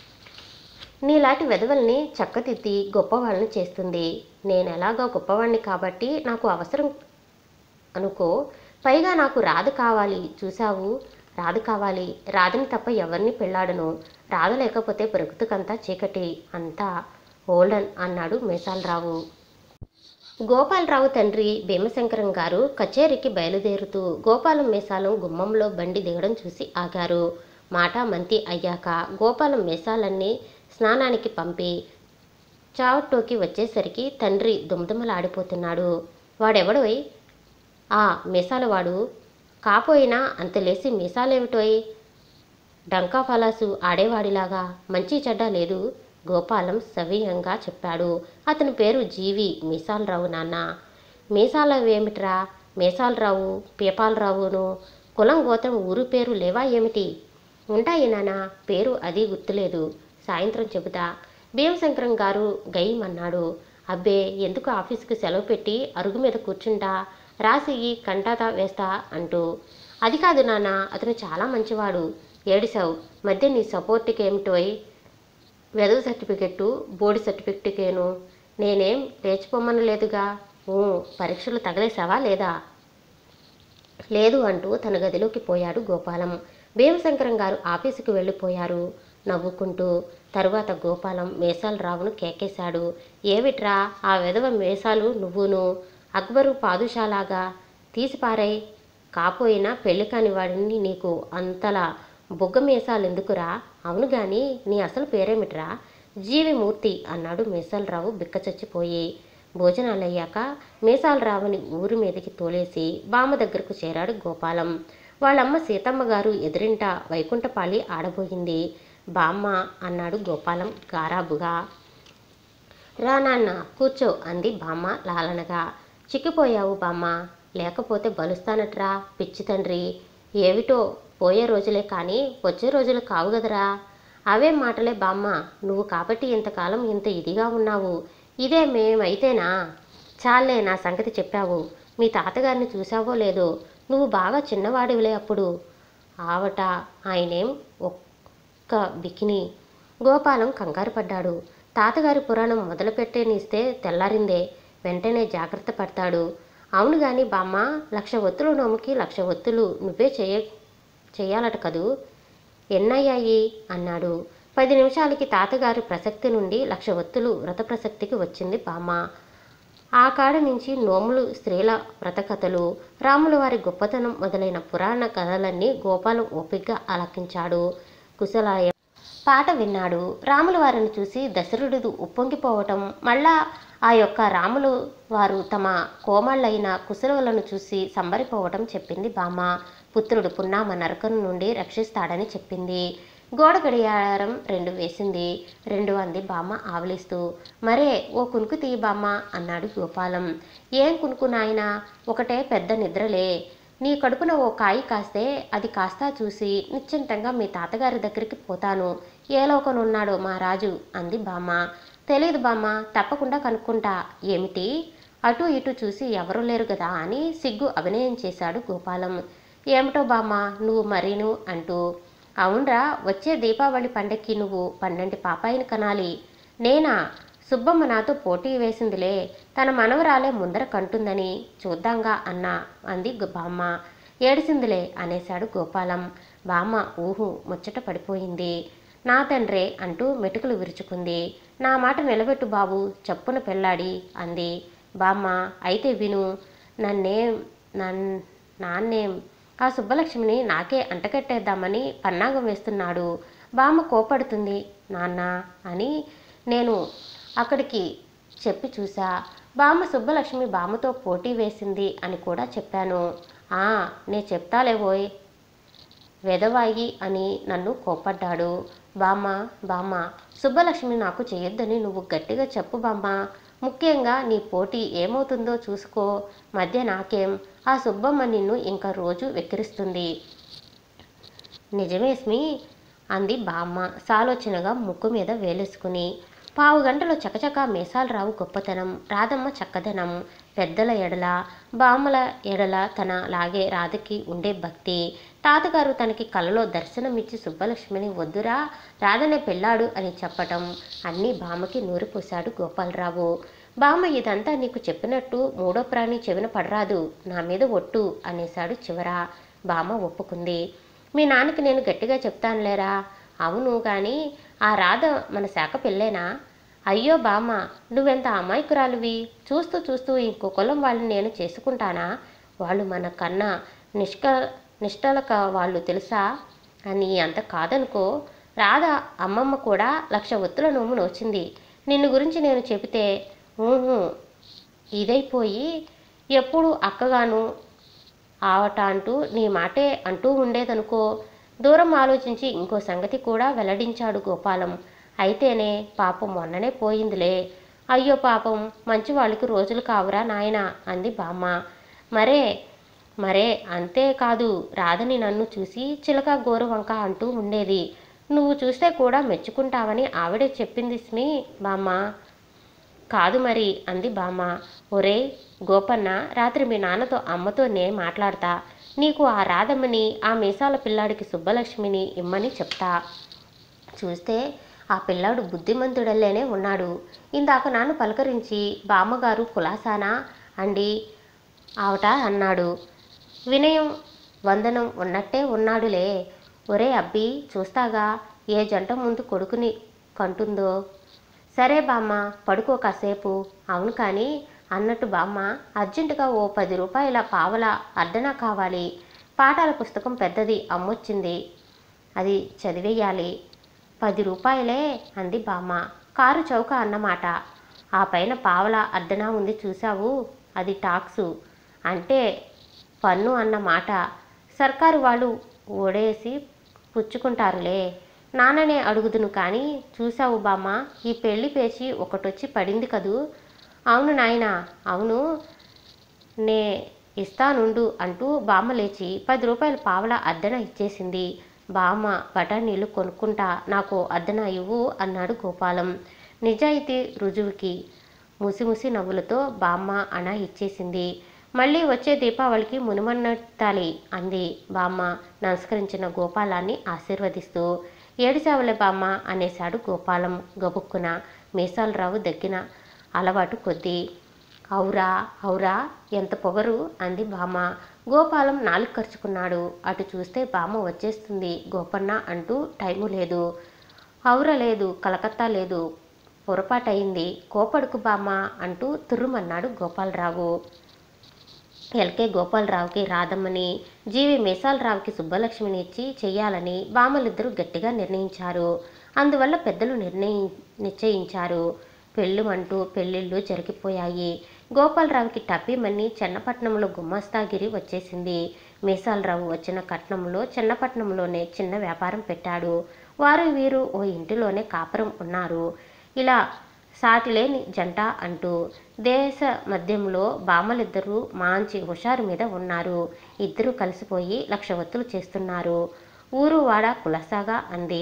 నీలాంటి వెధవల్ని చక్కదిద్ది గొప్పవాళ్ళని చేస్తుంది నేను ఎలాగో గొప్పవాణ్ణి కాబట్టి నాకు అవసరం అనుకో పైగా నాకు రాధ కావాలి చూసావు రాధ కావాలి రాధని తప్ప ఎవరిని పెళ్ళాడను రాధ లేకపోతే బ్రతుకంతా చీకటి అంతా ఓల్డన్ అన్నాడు మేసాలరావు గోపాలరావు తండ్రి భీమశంకరం గారు కచేరీకి బయలుదేరుతూ గోపాలం మేసాలం గుమ్మంలో బండి దిగడం చూసి ఆగారు మాట మంతి అయ్యాక గోపాలం మేసాలన్నీ స్నానానికి పంపి చావట్టోకి వచ్చేసరికి తండ్రి దుమదుమలాడిపోతున్నాడు వాడెవడోయ్ ఆ మీసాలవాడు కాపోయినా అంత లేసి మీసాలేమిటోయ్ డంకా ఫలాసు ఆడేవాడిలాగా మంచి చెడ్డ లేదు గోపాలం సవ్యంగా చెప్పాడు అతని పేరు జీవి మీసాలరావు నాన్న మీసాలవేమిట్రా మీసాలరావు పీపాలరావును కులం గోత్రం ఊరు పేరు లేవా ఏమిటి ఉంటాయి నాన్న పేరు అది గుర్తులేదు సాయంత్రం చెబుతా భీమశంకరం గారు గయ్యమన్నాడు అబ్బే ఎందుకు ఆఫీస్కి సెలవు పెట్టి అరుగు మీద కూర్చుంటా రాసి ఈ కంటాతా వేస్తా అంటూ అది కాదు నాన్న అతను చాలా మంచివాడు ఏడిసావు మధ్య నీ సపోర్ట్కి ఏమిటోయ్ వెదవ సర్టిఫికెట్టు బోర్డు సర్టిఫికెట్కేను నేనేం లేచిపోమనలేదుగా ఊ, పరీక్షలు తగలేసావా లేదా లేదు అంటూ తన గదిలోకి పోయాడు గోపాలం భీమశంకరం గారు ఆఫీసుకు వెళ్ళిపోయారు నవ్వుకుంటూ తరువాత గోపాలం మేసాలరావును కేకేశాడు ఏమిట్రా ఆ వెధవ మేసాలు నువ్వును అక్బరు పాదుషాలాగా తీసిపారై కాపోయినా పెళ్లి కాని వాడిని నీకు అంతలా బుగ్గ మీసాలు ఎందుకురా అవును గాని నీ అసలు పేరేమిట్రా జీవిమూర్తి అన్నాడు మీసాలరావు బిక్కచచ్చిపోయి భోజనాలయ్యాక మీసాలరావుని ఊరి మీదకి తోలేసి బామ్మ దగ్గరకు చేరాడు గోపాలం వాళ్ళమ్మ సీతమ్మ గారు ఎదురింట వైకుంఠపాళి ఆడబోయింది బామ్మ అన్నాడు గోపాలం గారాబుగా రా నాన్న కూర్చో అంది బామ్మ లాలనగా చిక్కిపోయావు బామ్మ లేకపోతే బలుస్తానట్రా పిచ్చి తండ్రి ఏమిటో పోయే రోజులే కానీ వచ్చే రోజులు కావు కదరా అవే మాటలే బామ్మ నువ్వు కాబట్టి ఇంతకాలం ఇంత ఇదిగా ఉన్నావు ఇదే మేమైతేనా చాలే నా సంగతి చెప్పావు మీ తాతగారిని చూసావో లేదో నువ్వు బాగా చిన్నవాడివిలే అప్పుడు ఆవట ఆయనేం ఒక్క బికిని గోపాలం కంగారు పడ్డాడు తాతగారి పురాణం మొదలుపెట్టేనిస్తే తెల్లారిందే వెంటనే జాగ్రత్త పడతాడు అవును గాని బామ్మ లక్ష ఒత్తులు నోముకి లక్ష ఒత్తులు నువ్వే చేయ చెయ్యాలట కదూ ఎన్నయ్యాయి అన్నాడు పది నిమిషాలకి తాతగారి ప్రసక్తి నుండి లక్ష ఒత్తులు వ్రత ప్రసక్తికి వచ్చింది బామ్మ ఆ కాడ నుంచి నోములు స్త్రీల వ్రతకథలు రాముల వారి గొప్పతనం మొదలైన పురాణ కథలన్నీ గోపాలం ఓపిగ్గా ఆలకించాడు కుశలాయ పాట విన్నాడు రాముల వారిని చూసి దశరథుడు ఉప్పొంగిపోవటం మళ్ళా ఆ యొక్క రాములు వారు తమ కోమళ్ళైన కుశలులను చూసి సంబరిపోవటం చెప్పింది బామ్మ పుత్రుడు పున్నామ నరకం నుండి రక్షిస్తాడని చెప్పింది గోడ గడియారం రెండు వేసింది రెండు అంది బామ్మ ఆవలిస్తూ మరే ఓ కునుకు తీ బామ్మ అన్నాడు గోపాలం ఏం కునుకు నాయనా ఒకటే పెద్ద నిద్రలే నీ కడుపున ఓ కాయి కాస్తే అది కాస్తా చూసి నిశ్చింతంగా మీ తాతగారి దగ్గరికి పోతాను ఏ లోకనున్నాడో మా రాజు అంది బామ్మ తెలీదు బామ్మ తప్పకుండా కనుక్కుంటా ఏమిటి అటు ఇటు చూసి ఎవరూ లేరు కదా అని సిగ్గు అభినయం చేశాడు గోపాలం ఏమిటో బామ్మ నువ్వు మరీను అంటూ అవునరా వచ్చే దీపావళి పండక్కి నువ్వు పన్నెండు పాపాయిని కనాలి నేనా సుబ్బమ్మ నాతో పోటీ వేసిందిలే తన మనవరాలే ముందర కంటుందని చూద్దాంగా అన్నా అంది గు- బామ్మ ఏడిసిందిలే అనేశాడు గోపాలం బామ్మ ఊహు ముచ్చట పడిపోయింది నా తండ్రే అంటూ మెటుకులు విరుచుకుంది నా మాట నిలబెట్టు బాబు చప్పున పెళ్ళాడి అంది బామ్మ అయితే విను నన్నేం నన్ నాన్నేం ఆ సుబ్బలక్ష్మిని నాకే అంటకట్టేద్దామని పన్నాగం వేస్తున్నాడు బామ్మ కోపడుతుంది నాన్న అని నేను అక్కడికి చెప్పి చూసా బామ్మ సుబ్బలక్ష్మి బామ్మతో పోటీ వేసింది అని కూడా చెప్పాను ఆ నే చెప్తాలేవోయ్ వెదవాయి అని నన్ను కోపడ్డాడు బామ్మ బామ్మ సుబ్బలక్ష్మి నాకు చేయొద్దని నువ్వు గట్టిగా చెప్పు బామ్మ ముఖ్యంగా నీ పోటీ ఏమవుతుందో చూసుకో మధ్య నాకేం ఆ సుబ్బమ్మ నిన్ను ఇంకా రోజు వెక్కిరిస్తుంది నిజమేస్మి అంది బామ్మ సాలోచనగా ముక్కు మీద వేలేసుకుని పావు గంటలో చకచకా మీసాలు రావు గొప్పతనం రాధమ్మ చక్కదనం పెద్దల ఎడల బామ్మల ఎడల తన లాగే రాధకి ఉండే భక్తి తాతగారు తనకి కలలో దర్శనమిచ్చి సుబ్బలక్ష్మిని వద్దురా రాధనే పెళ్ళాడు అని చెప్పటం అన్నీ బామ్మకి నూరిపోశాడు గోపాలరావు బామ్మ ఇదంతా నీకు చెప్పినట్టు మూడో ప్రాణి చెవిన పడరాదు నా మీద ఒట్టు అనేశాడు చివర బామ్మ ఒప్పుకుంది మీ నాన్నకి నేను గట్టిగా చెప్తానులేరా అవును కానీ ఆ రాధ మన శాఖ పెళ్ళేనా అయ్యో బామ్మ నువ్వెంత అమాయకురాలువి చూస్తూ చూస్తూ ఇంకో కులం వాళ్ళని నేను చేసుకుంటానా వాళ్ళు మన కన్నా నిష్క నిష్టలక వాళ్ళు తెలుసా అని అంత కాదనుకో రాధ అమ్మమ్మ కూడా లక్ష ఒత్తుల నోము నోచింది నిన్ను గురించి నేను చెబితే ఊహు ఇదైపోయి ఎప్పుడు అక్కగాను ఆవట అంటూ నీ మాటే అంటూ ఉండేదనుకో దూరం ఆలోచించి ఇంకో సంగతి కూడా వెల్లడించాడు గోపాలం అయితేనే పాపం మొన్ననే పోయిందిలే అయ్యో పాపం మంచి వాళ్ళకి రోజులు కావురా నాయనా అంది బామ్మ మరే మరే అంతేకాదు రాధని నన్ను చూసి చిలక గోరువంక అంటూ ఉండేది నువ్వు చూస్తే కూడా మెచ్చుకుంటావని ఆవిడే చెప్పింది స్మి బామ్మ కాదు మరి అంది బామ్మ ఒరే గోపన్న రాత్రి మీ నాన్నతో అమ్మతో నే మాట్లాడతా నీకు ఆ రాధమ్మని ఆ మీసాల పిల్లాడికి సుబ్బలక్ష్మిని ఇమ్మని చెప్తా చూస్తే ఆ పిల్లాడు బుద్ధిమంతుడల్లేనే ఉన్నాడు ఇందాక నాన్న పలకరించి బామ్మగారు కులాసానా అండి ఆవట అన్నాడు వినయం వందనం ఉన్నట్టే ఉన్నాడులే ఒరే అబ్బి చూస్తాగా ఏ జంట ముందు కొడుకుని కంటుందో సరే బామ్మ పడుకో కాసేపు అవును కానీ అన్నట్టు బామ్మ అర్జెంటుగా ఓ పది రూపాయల పావల అర్ధన కావాలి పాఠాల పుస్తకం పెద్దది అమ్మొచ్చింది అది చదివేయాలి పది రూపాయలే అంది బామ్మ కారు చౌక అన్నమాట ఆ పైన పావల అర్ధన ఉంది చూసావు అది టాక్సు అంటే పన్ను అన్నమాట సర్కారు వాళ్ళు ఓడేసి పుచ్చుకుంటారులే నాన్ననే అడుగుదును కానీ చూసావు బామ్మ ఈ పెళ్లి పేచి ఒకటొచ్చి పడింది కదూ అవును నాయనా అవును నే ఇస్తానుండు అంటూ బామ్మ లేచి పది రూపాయల పావల అద్దెన ఇచ్చేసింది బామ్మ బఠానీలు కొనుక్కుంటా నాకు అద్దెన ఇవ్వు అన్నాడు గోపాలం నిజాయితీ రుజువుకి ముసిముసి నవ్వులతో బామ్మ అన ఇచ్చేసింది మళ్ళీ వచ్చే దీపావళికి మునుమన్నట్టాలి అంది బామ్మ నమస్కరించిన గోపాలాన్ని ఆశీర్వదిస్తూ ఏడిసావులే బామ్మ అనేశాడు గోపాలం గబుక్కున మీసాలరావు దగ్గిన అలవాటు కొద్దీ అవురా అవురా ఎంత పొగరు అంది బామ్మ గోపాలం నాలుగు ఖర్చుకున్నాడు అటు చూస్తే బామ్మ వచ్చేస్తుంది గోపన్న అంటూ టైము లేదు ఔర లేదు కలకత్తా లేదు పొరపాటయింది కోపడుకు బామ్మ అంటూ తుర్రుమన్నాడు గోపాలరావు ఎల్కే గోపాలరావుకి రాధమ్మని జీవి మీసాలరావుకి సుబ్బలక్ష్మిని ఇచ్చి చెయ్యాలని బామ్మలిద్దరూ గట్టిగా నిర్ణయించారు అందువల్ల పెద్దలు నిర్ణయి నిశ్చయించారు పెళ్ళు అంటూ పెళ్ళిళ్ళు జరిగిపోయాయి గోపాలరావుకి టబ్బిమని చెన్నపట్నంలో గుమ్మస్తాగిరి వచ్చేసింది మీసాలరావు వచ్చిన కట్నంలో చెన్నపట్నంలోనే చిన్న వ్యాపారం పెట్టాడు వారు వీరు ఓ ఇంటిలోనే కాపురం ఉన్నారు ఇలా సాటిలేని జంట అంటూ దేశ మధ్యంలో బామ్మలిద్దరూ మంచి హుషారు మీద ఉన్నారు ఇద్దరూ కలిసిపోయి లక్ష ఒత్తులు చేస్తున్నారు ఊరు వాడ కులసాగా అంది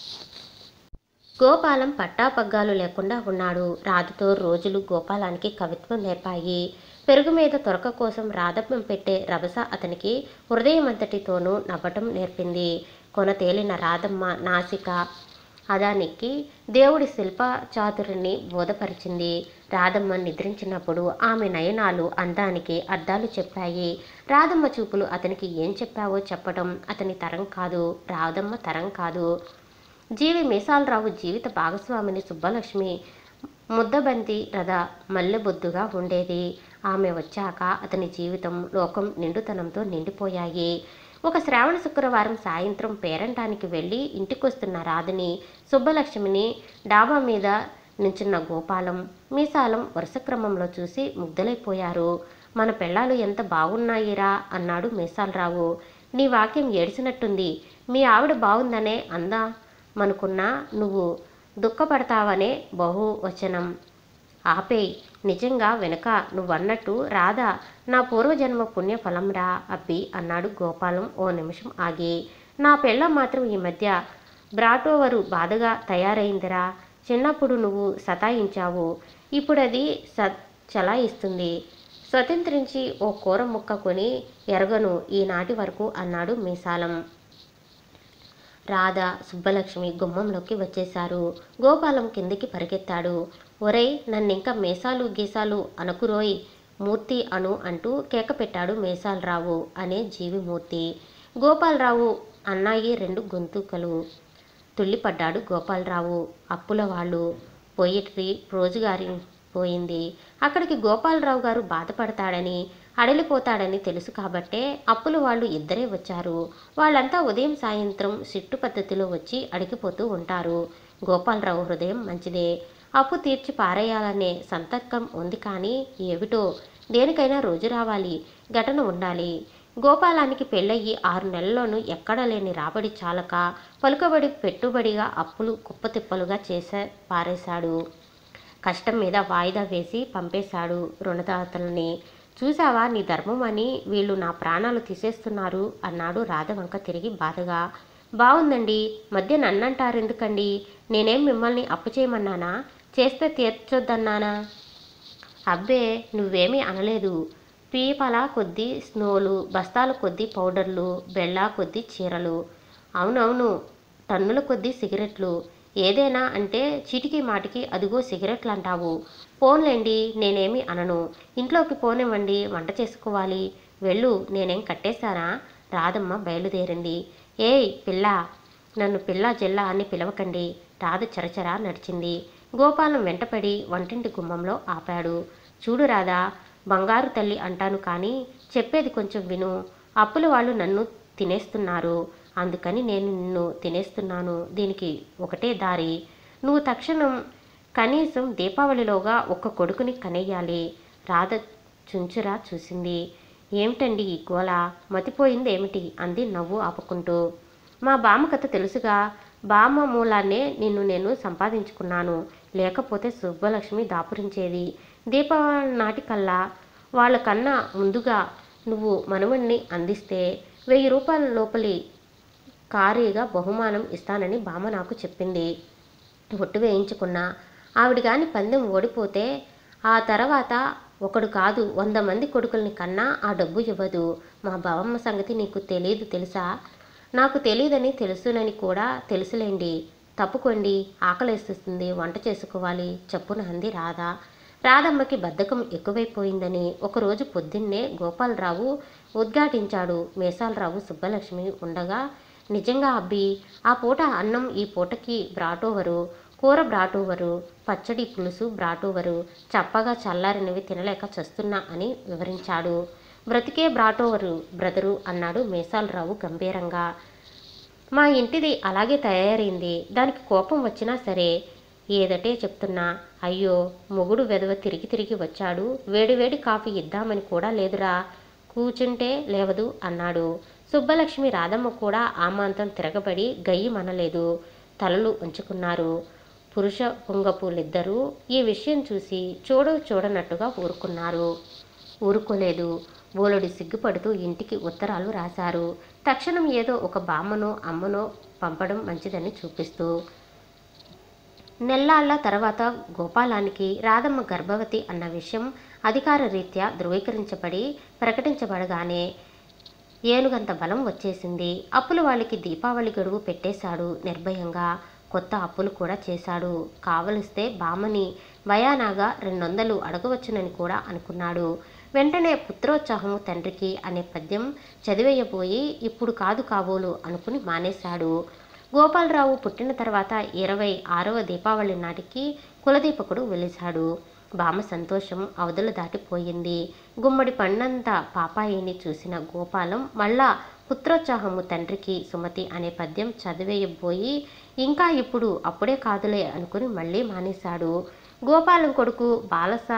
గోపాలం పట్టాపగ్గాలు లేకుండా ఉన్నాడు రాధతో రోజులు గోపాలానికి కవిత్వం నేర్పాయి పెరుగు మీద తొరక కోసం రాధప్పం పెట్టే రభస అతనికి హృదయమంతటితోనూ నవ్వటం నేర్పింది కొన తేలిన రాధమ్మ నాసిక అదానికి దేవుడి శిల్ప చాతురిని బోధపరిచింది రాధమ్మ నిద్రించినప్పుడు ఆమె నయనాలు అందానికి అర్థాలు చెప్పాయి రాధమ్మ చూపులు అతనికి ఏం చెప్పావో చెప్పడం అతని తరం కాదు రాధమ్మ తరం కాదు జీవి మీసాలరావు జీవిత భాగస్వామిని సుబ్బలక్ష్మి ముద్దబంతి రథ మల్లెబొద్దుగా ఉండేది ఆమె వచ్చాక అతని జీవితం లోకం నిండుతనంతో నిండిపోయాయి ఒక శ్రావణ శుక్రవారం సాయంత్రం పేరంటానికి వెళ్ళి ఇంటికొస్తున్న రాధని సుబ్బలక్ష్మిని డాబా మీద నించున్న గోపాలం మీసాలం వరుస క్రమంలో చూసి ముగ్ధులైపోయారు మన పెళ్ళాలు ఎంత బాగున్నాయిరా అన్నాడు మీసాలరావు నీ వాక్యం ఏడిసినట్టుంది మీ ఆవిడ బాగుందనే అందా మనుకున్నా నువ్వు దుఃఖపడతావనే బహువచనం ఆపేయ్ నిజంగా వెనక నువ్వన్నట్టు రాధా నా పూర్వజన్మ పుణ్య ఫలంరా అబ్బి అన్నాడు గోపాలం ఓ నిమిషం ఆగి నా పెళ్ళ మాత్రం ఈ మధ్య బ్రాటోవరు బాధగా తయారైందిరా చిన్నప్పుడు నువ్వు సతాయించావు ఇప్పుడు అది స చలాయిస్తుంది స్వతంత్రించి ఓ కూర ముక్క కొని ఎరగను ఈనాటి వరకు అన్నాడు మీసాలం రాధ సుబ్బలక్ష్మి గుమ్మంలోకి వచ్చేశారు గోపాలం కిందికి పరిగెత్తాడు ఒరేయ్ నన్నింక మేసాలు గీసాలు అనకురోయ్ మూర్తి అను అంటూ కేక పెట్టాడు మేసాలరావు అనే జీవిమూర్తి గోపాలరావు అన్నాయి రెండు గొంతుకలు తుల్లిపడ్డాడు గోపాలరావు అప్పుల వాళ్ళు పోయిట్రి రోజుగారి పోయింది అక్కడికి గోపాలరావు గారు బాధపడతాడని అడలిపోతాడని తెలుసు కాబట్టే అప్పుల వాళ్ళు ఇద్దరే వచ్చారు వాళ్ళంతా ఉదయం సాయంత్రం సిట్టు పద్ధతిలో వచ్చి అడిగిపోతూ ఉంటారు గోపాలరావు హృదయం మంచిదే అప్పు తీర్చి పారేయాలనే సంతర్కం ఉంది కానీ ఏమిటో దేనికైనా రోజు రావాలి ఘటన ఉండాలి గోపాలానికి పెళ్ళయ్యి ఆరు నెలల్లోనూ ఎక్కడా లేని రాబడి చాలక పలుకబడి పెట్టుబడిగా అప్పులు కుప్పతిప్పలుగా చేసే పారేశాడు కష్టం మీద వాయిదా వేసి పంపేశాడు రుణదాతలని చూసావా నీ ధర్మం అని వీళ్ళు నా ప్రాణాలు తీసేస్తున్నారు అన్నాడు రాధవంక తిరిగి బాధగా బాగుందండి మధ్య నన్నంటారు ఎందుకండి నేనేం మిమ్మల్ని అప్పు చేయమన్నానా చేస్తే తీర్చొద్దన్నానా అబ్బే నువ్వేమీ అనలేదు పీపల కొద్దీ స్నోలు బస్తాల కొద్దీ పౌడర్లు బెల్లా కొద్దీ చీరలు అవునవును టన్నుల కొద్దీ సిగరెట్లు ఏదైనా అంటే చీటికి మాటికి అదిగో సిగరెట్లు అంటావు పోన్లేండి నేనేమి అనను ఇంట్లోకి పోనివ్వండి వంట చేసుకోవాలి వెళ్ళు నేనేం కట్టేశానా రాధమ్మ బయలుదేరింది ఏయ్ పిల్ల నన్ను పిల్ల జిల్లా అని పిలవకండి రాధ చరచరా నడిచింది గోపాలం వెంటపడి వంటింటి గుమ్మంలో ఆపాడు చూడు రాధా బంగారు తల్లి అంటాను కానీ చెప్పేది కొంచెం విను అప్పుల వాళ్ళు నన్ను తినేస్తున్నారు అందుకని నేను నిన్ను తినేస్తున్నాను దీనికి ఒకటే దారి నువ్వు తక్షణం కనీసం దీపావళిలోగా ఒక్క కొడుకుని కనేయాలి రాధ చుంచురా చూసింది ఏమిటండి ఈ గోల మతిపోయింది ఏమిటి అంది నవ్వు ఆపుకుంటూ మా బామ్మ కథ తెలుసుగా బామ్మ మూలాన్నే నిన్ను నేను సంపాదించుకున్నాను లేకపోతే సుబ్బలక్ష్మి దాపురించేది దీపావళి నాటికల్లా వాళ్ళకన్నా ముందుగా నువ్వు మనవణ్ణి అందిస్తే వెయ్యి రూపాయల లోపలి కారీగా బహుమానం ఇస్తానని బామ్మ నాకు చెప్పింది ఒట్టు వేయించుకున్నా ఆవిడ గాని పందెం ఓడిపోతే ఆ తర్వాత ఒకడు కాదు వంద మంది కొడుకుల్ని కన్నా ఆ డబ్బు ఇవ్వదు మా బావమ్మ సంగతి నీకు తెలియదు తెలుసా నాకు తెలియదని తెలుసునని కూడా తెలుసులేండి తప్పుకోండి ఆకలేస్తుంది వంట చేసుకోవాలి చప్పున అంది రాధా రాధమ్మకి బద్ధకం ఎక్కువైపోయిందని ఒకరోజు పొద్దున్నే గోపాలరావు ఉద్ఘాటించాడు మేసాలరావు సుబ్బలక్ష్మి ఉండగా నిజంగా అబ్బి ఆ పూట అన్నం ఈ పూటకి బ్రాటోవరు కూర బ్రాటోవరు పచ్చడి పులుసు బ్రాటోవరు చప్పగా చల్లారినవి తినలేక చస్తున్నా అని వివరించాడు బ్రతికే బ్రాటోవరు బ్రదరు అన్నాడు మేసాలరావు గంభీరంగా మా ఇంటిది అలాగే తయారైంది దానికి కోపం వచ్చినా సరే ఏదటే చెప్తున్నా అయ్యో మొగుడు వెధవ తిరిగి తిరిగి వచ్చాడు వేడివేడి కాఫీ ఇద్దామని కూడా లేదురా కూచుంటే లేవదు అన్నాడు సుబ్బలక్ష్మి రాధమ్మ కూడా ఆమాంతం తిరగబడి గయ్యి మనలేదు తలలు ఉంచుకున్నారు పురుష పుంగపులిద్దరూ ఈ విషయం చూసి చూడ చూడనట్టుగా ఊరుకున్నారు ఊరుకోలేదు బోలెడు సిగ్గుపడుతూ ఇంటికి ఉత్తరాలు రాశారు తక్షణం ఏదో ఒక బామ్మనో అమ్మనో పంపడం మంచిదని చూపిస్తూ నెల్లాళ్ల తర్వాత గోపాలానికి రాధమ్మ గర్భవతి అన్న విషయం అధికార రీత్యా ధృవీకరించబడి ప్రకటించబడగానే ఏనుగంత బలం వచ్చేసింది అప్పులు వాళ్ళకి దీపావళి గడువు పెట్టేశాడు నిర్భయంగా కొత్త అప్పులు కూడా చేశాడు కావలిస్తే బామ్మని భయానాగా రెండొందలు అడగవచ్చునని కూడా అనుకున్నాడు వెంటనే పుత్రోత్సాహము తండ్రికి అనే పద్యం చదివేయబోయి ఇప్పుడు కాదు కాబోలు అనుకుని మానేశాడు గోపాలరావు పుట్టిన తర్వాత ఇరవై ఆరవ దీపావళి నాటికి కులదీపకుడు వెలిశాడు బామ్మ సంతోషం అవధులు దాటిపోయింది గుమ్మడి పండంత పాపాయిని చూసిన గోపాలం మళ్ళా పుత్రోత్సాహము తండ్రికి సుమతి అనే పద్యం చదివేయబోయి ఇంకా ఇప్పుడు అప్పుడే కాదులే అనుకుని మళ్ళీ మానేశాడు గోపాలం కొడుకు బాలస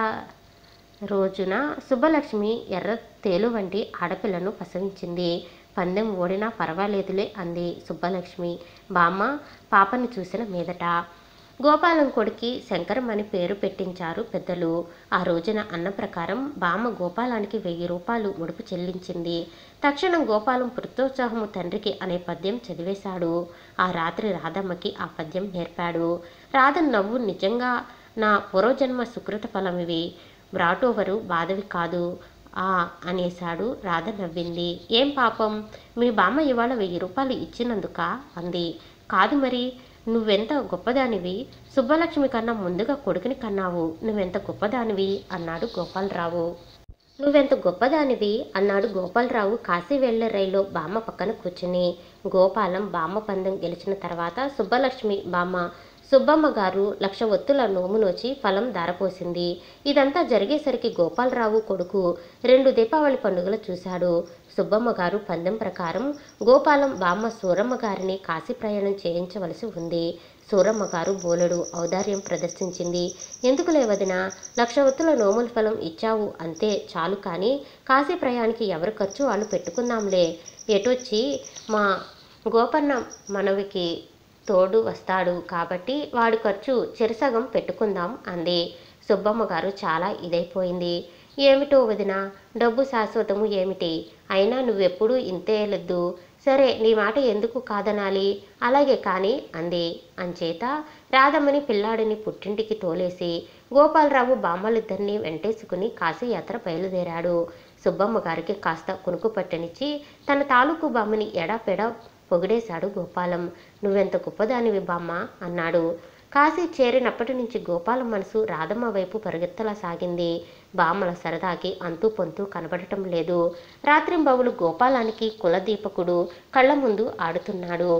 రోజున సుబ్బలక్ష్మి ఎర్ర తేలు వంటి ఆడపిల్లను ప్రసవించింది పందెం ఓడినా పర్వాలేదులే అంది సుబ్బలక్ష్మి బామ్మ పాపని చూసిన మీదట గోపాలం కొడుకి శంకరం అని పేరు పెట్టించారు పెద్దలు ఆ రోజున అన్న ప్రకారం బామ్మ గోపాలానికి వెయ్యి రూపాయలు ఉడుపు చెల్లించింది తక్షణం గోపాలం పుత్రోత్సాహము తండ్రికి అనే పద్యం చదివేశాడు ఆ రాత్రి రాధమ్మకి ఆ పద్యం నేర్పాడు రాధ నవ్వు నిజంగా నా పూర్వజన్మ సుకృత ఫలమివి బ్రాటోవరు బాధవి కాదు ఆ అనేశాడు రాధ నవ్వింది ఏం పాపం మీ బామ్మ ఇవాళ వెయ్యి రూపాయలు ఇచ్చినందుక అంది కాదు మరి నువ్వెంత గొప్పదానివి సుబ్బలక్ష్మి కన్నా ముందుగా కొడుకుని కన్నావు నువ్వెంత గొప్పదానివి అన్నాడు గోపాలరావు నువ్వెంత గొప్పదానివి అన్నాడు గోపాలరావు కాశీ వెళ్లే రైల్లో బామ్మ పక్కన కూర్చుని గోపాలం బామ్మ పందెం గెలిచిన తర్వాత సుబ్బలక్ష్మి బామ్మ సుబ్బమ్మ గారు లక్ష ఒత్తుల నోము నోచి ఫలం దారపోసింది ఇదంతా జరిగేసరికి గోపాలరావు కొడుకు రెండు దీపావళి పండుగలు చూశాడు సుబ్బమ్మ గారు పందెం ప్రకారం గోపాలం బామ్మ సూరమ్మ గారిని కాశీ ప్రయాణం చేయించవలసి ఉంది సూరమ్మ గారు బోలెడు ఔదార్యం ప్రదర్శించింది ఎందుకు లేవదినా లక్ష ఒత్తుల నోముల ఫలం ఇచ్చావు అంతే చాలు కానీ కాశీ ప్రయాణికి ఎవరి ఖర్చు వాళ్ళు పెట్టుకుందాంలే ఎటొచ్చి మా గోపన్న మనవికి తోడు వస్తాడు కాబట్టి వాడి ఖర్చు చెరసగం పెట్టుకుందాం అంది సుబ్బమ్మ గారు చాలా ఇదైపోయింది ఏమిటో వదిన డబ్బు శాశ్వతము ఏమిటి అయినా నువ్వెప్పుడూ ఇంతేయలేదు సరే నీ మాట ఎందుకు కాదనాలి అలాగే కానీ అంది అంచేత రాధమ్మని పిల్లాడిని పుట్టింటికి తోలేసి గోపాలరావు బామ్మలిద్దరిని వెంటేసుకుని కాశీయాత్ర బయలుదేరాడు సుబ్బమ్మ గారికి కాస్త కునుకు పట్టనిచ్చి తన తాలూకు బామ్మని ఎడాపెడా పొగిడేశాడు గోపాలం నువ్వెంత గొప్పదానివి బామ్మ అన్నాడు కాశీ చేరినప్పటి నుంచి గోపాలం మనసు రాధమ్మ వైపు పరిగెత్తలా సాగింది బామ్మల సరదాకి అంతు పొంతు కనబడటం లేదు రాత్రింబవులు గోపాలానికి కులదీపకుడు కళ్ళ ముందు ఆడుతున్నాడు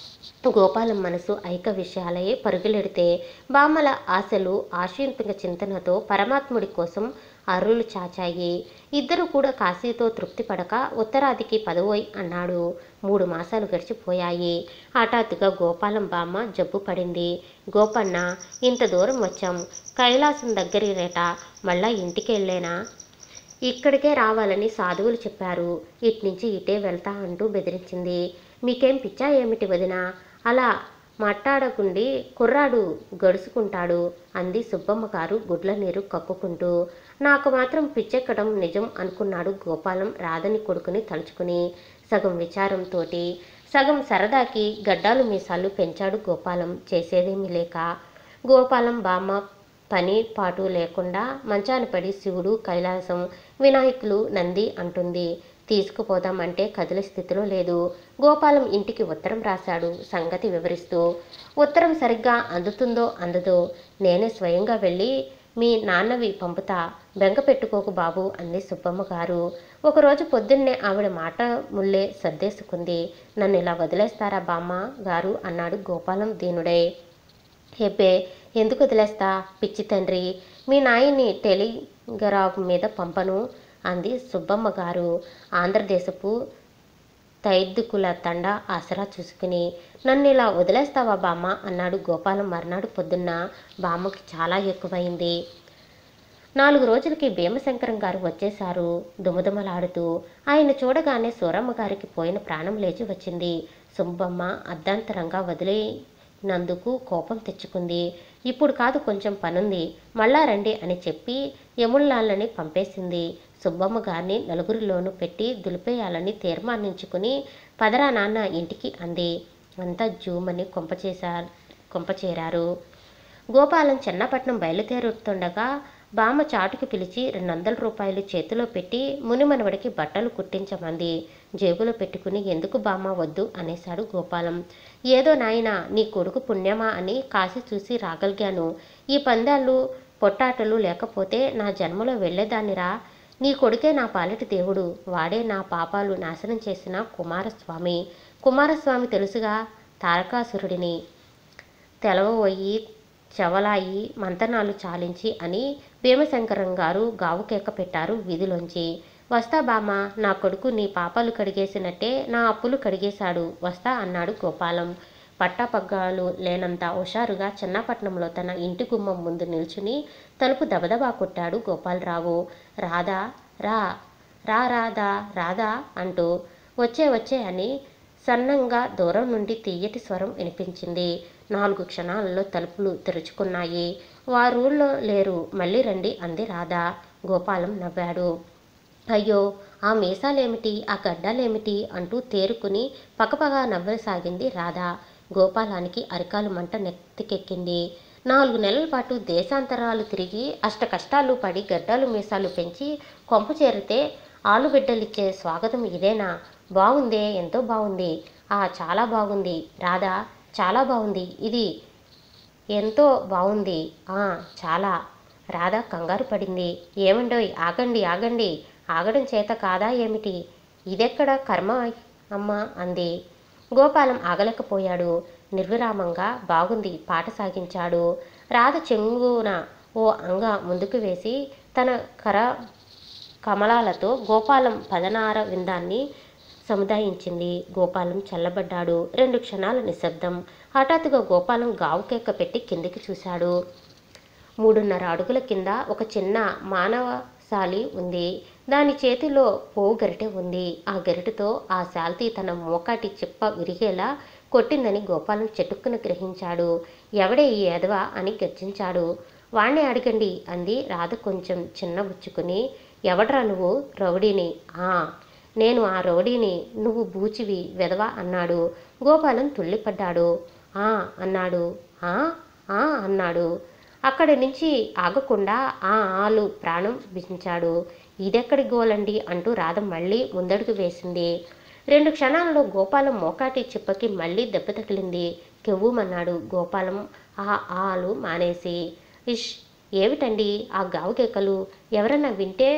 గోపాలం మనసు ఐక విషయాలయే పరుగులెడితే బామ్మల ఆశలు ఆశీంపిక చింతనతో పరమాత్ముడి కోసం అర్రులు చాచాయి ఇద్దరు కూడా కాశీతో తృప్తి పడక ఉత్తరాదికి పదవోయ్ అన్నాడు మూడు మాసాలు గడిచిపోయాయి హఠాత్తుగా గోపాలం బామ్మ జబ్బు పడింది గోపన్న ఇంత దూరం వచ్చాం కైలాసం దగ్గరి రేట మళ్ళా ఇంటికి వెళ్ళేనా ఇక్కడికే రావాలని సాధువులు చెప్పారు ఇట్నుంచి ఇటే వెళ్తా అంటూ బెదిరించింది మీకేం పిచ్చా ఏమిటి వదినా అలా మాట్లాడకుండి కుర్రాడు గడుసుకుంటాడు అంది సుబ్బమ్మ గారు గుడ్ల నీరు కక్కుకుంటూ నాకు మాత్రం పిచ్చెక్కడం నిజం అనుకున్నాడు గోపాలం రాధని కొడుకుని తలుచుకుని సగం విచారంతోటి సగం సరదాకి గడ్డాలు మీసాలు పెంచాడు గోపాలం చేసేదేమీ లేక గోపాలం బామ్మ పని పాటు లేకుండా మంచాన పడి శివుడు కైలాసం వినాయకులు నంది అంటుంది తీసుకుపోదామంటే కదిలే స్థితిలో లేదు గోపాలం ఇంటికి ఉత్తరం రాశాడు సంగతి వివరిస్తూ ఉత్తరం సరిగ్గా అందుతుందో అందదో నేనే స్వయంగా వెళ్ళి మీ నాన్నవి పంపుతా బెంగ పెట్టుకోకు బాబు అంది సుబ్బమ్మ గారు ఒకరోజు పొద్దున్నే ఆవిడ మాట ముల్లే సర్దేసుకుంది నన్ను ఇలా వదిలేస్తారా బామ్మ గారు అన్నాడు గోపాలం దీనుడై హెబ్బే ఎందుకు వదిలేస్తా పిచ్చి తండ్రి మీ నాయన్ని టెలిగ్రాఫ్ మీద పంపను అంది సుబ్బమ్మ గారు ఆంధ్రదేశపు తైద్దుకుల తండ ఆసరా చూసుకుని నన్ను ఇలా వదిలేస్తావా బామ్మ అన్నాడు గోపాలం మర్నాడు పొద్దున్న బామ్మకి చాలా ఎక్కువైంది నాలుగు రోజులకి భీమశంకరం గారు వచ్చేశారు దుమదుమలాడుతూ ఆయన చూడగానే సూరమ్మ గారికి పోయిన ప్రాణం లేచి వచ్చింది సుబ్బమ్మ అర్ధాంతరంగా వదిలేనందుకు కోపం తెచ్చుకుంది ఇప్పుడు కాదు కొంచెం పనుంది మళ్ళా రండి అని చెప్పి యముళ్ళాళ్ళని పంపేసింది సుబ్బమ్మ గారిని నలుగురిలోనూ పెట్టి దులిపేయాలని తీర్మానించుకుని పదరా నాన్న ఇంటికి అంది అంతా జూమని కొంపచేశారు కొంపచేరారు గోపాలం చెన్నపట్నం బయలుదేరుతుండగా బామ్మ చాటుకు పిలిచి రెండు వందల రూపాయలు చేతిలో పెట్టి మునిమనవడికి బట్టలు కుట్టించమంది జేబులో పెట్టుకుని ఎందుకు బామ్మ వద్దు అనేశాడు గోపాలం ఏదో నాయనా నీ కొడుకు పుణ్యమా అని కాసి చూసి రాగలిగాను ఈ పందాలు పొట్టాటలు లేకపోతే నా జన్మలో వెళ్ళేదాన్నిరా నీ కొడుకే నా పాలిటి దేవుడు వాడే నా పాపాలు నాశనం చేసిన కుమారస్వామి కుమారస్వామి తెలుసుగా తారకాసురుడిని తెలవబోయి చవలాయి మంతనాలు చాలించి అని భీమశంకరం గారు గావుకేక పెట్టారు వీధిలోంచి వస్తా బామ్మ నా కొడుకు నీ పాపాలు కడిగేసినట్టే నా అప్పులు కడిగేశాడు వస్తా అన్నాడు గోపాలం పట్టాపగ్గాలు లేనంత హుషారుగా చిన్నపట్నంలో తన ఇంటి గుమ్మం ముందు నిల్చుని తలుపు దబదబా కొట్టాడు గోపాలరావు రాధా రా రా రాధా రాధా అంటూ వచ్చే వచ్చే అని సన్నంగా దూరం నుండి తీయటి స్వరం వినిపించింది నాలుగు క్షణాలలో తలుపులు తెరుచుకున్నాయి వారూళ్ళో లేరు మళ్ళీ రండి అంది రాధ గోపాలం నవ్వాడు అయ్యో ఆ మీసాలేమిటి ఆ గడ్డాలేమిటి అంటూ తేరుకుని పకపగా నవ్వసాగింది రాధ గోపాలానికి అరికాలు మంట నెత్తికెక్కింది నాలుగు నెలల పాటు దేశాంతరాలు తిరిగి అష్ట కష్టాలు పడి గడ్డాలు మీసాలు పెంచి కొంప చేరితే ఆలుబిడ్డలిచ్చే స్వాగతం ఇదేనా బాగుందే ఎంతో బాగుంది ఆ చాలా బాగుంది రాధా చాలా బాగుంది ఇది ఎంతో బాగుంది ఆ చాలా రాధ కంగారు పడింది ఏమండోయ్ ఆగండి ఆగండి ఆగడం చేత కాదా ఏమిటి ఇదెక్కడ కర్మ అమ్మ అంది గోపాలం ఆగలేకపోయాడు నిర్విరామంగా బాగుంది పాట సాగించాడు రాధ చెంగున ఓ అంగ ముందుకు వేసి తన కర కమలాలతో గోపాలం పదనార విందాన్ని సముదాయించింది గోపాలం చల్లబడ్డాడు రెండు క్షణాల నిశ్శబ్దం హఠాత్తుగా గోపాలం గావుకేక పెట్టి కిందికి చూశాడు మూడున్నర అడుగుల కింద ఒక చిన్న మానవశాలి ఉంది దాని చేతిలో పోవు గరిటె ఉంది ఆ గరిటెతో ఆ శాల్తీ తన మోకాటి చిప్ప విరిగేలా కొట్టిందని గోపాలం చెట్టుక్కున గ్రహించాడు ఎవడే ఈ ఎదవ అని గర్జించాడు వాణ్ణి అడగండి అంది రాధ కొంచెం చిన్నబుచ్చుకుని ఎవడ్రా నువ్వు రౌడీని ఆ నేను ఆ రౌడీని నువ్వు బూచివి వెదవ అన్నాడు గోపాలం తుళ్ళిపడ్డాడు ఆ అన్నాడు ఆ ఆ అన్నాడు అక్కడి నుంచి ఆగకుండా ఆ ఆలు ప్రాణం బిగించాడు ఇదెక్కడి గోలండి అంటూ రాధ మళ్ళీ ముందడుగు వేసింది రెండు క్షణాలలో గోపాలం మోకాటి చిప్పకి మళ్ళీ దెబ్బ తగిలింది కెవ్వుమన్నాడు గోపాలం ఆ ఆలు మానేసి ఇష్ ఏమిటండి ఆ గావుకేకలు ఎవరన్నా వింటే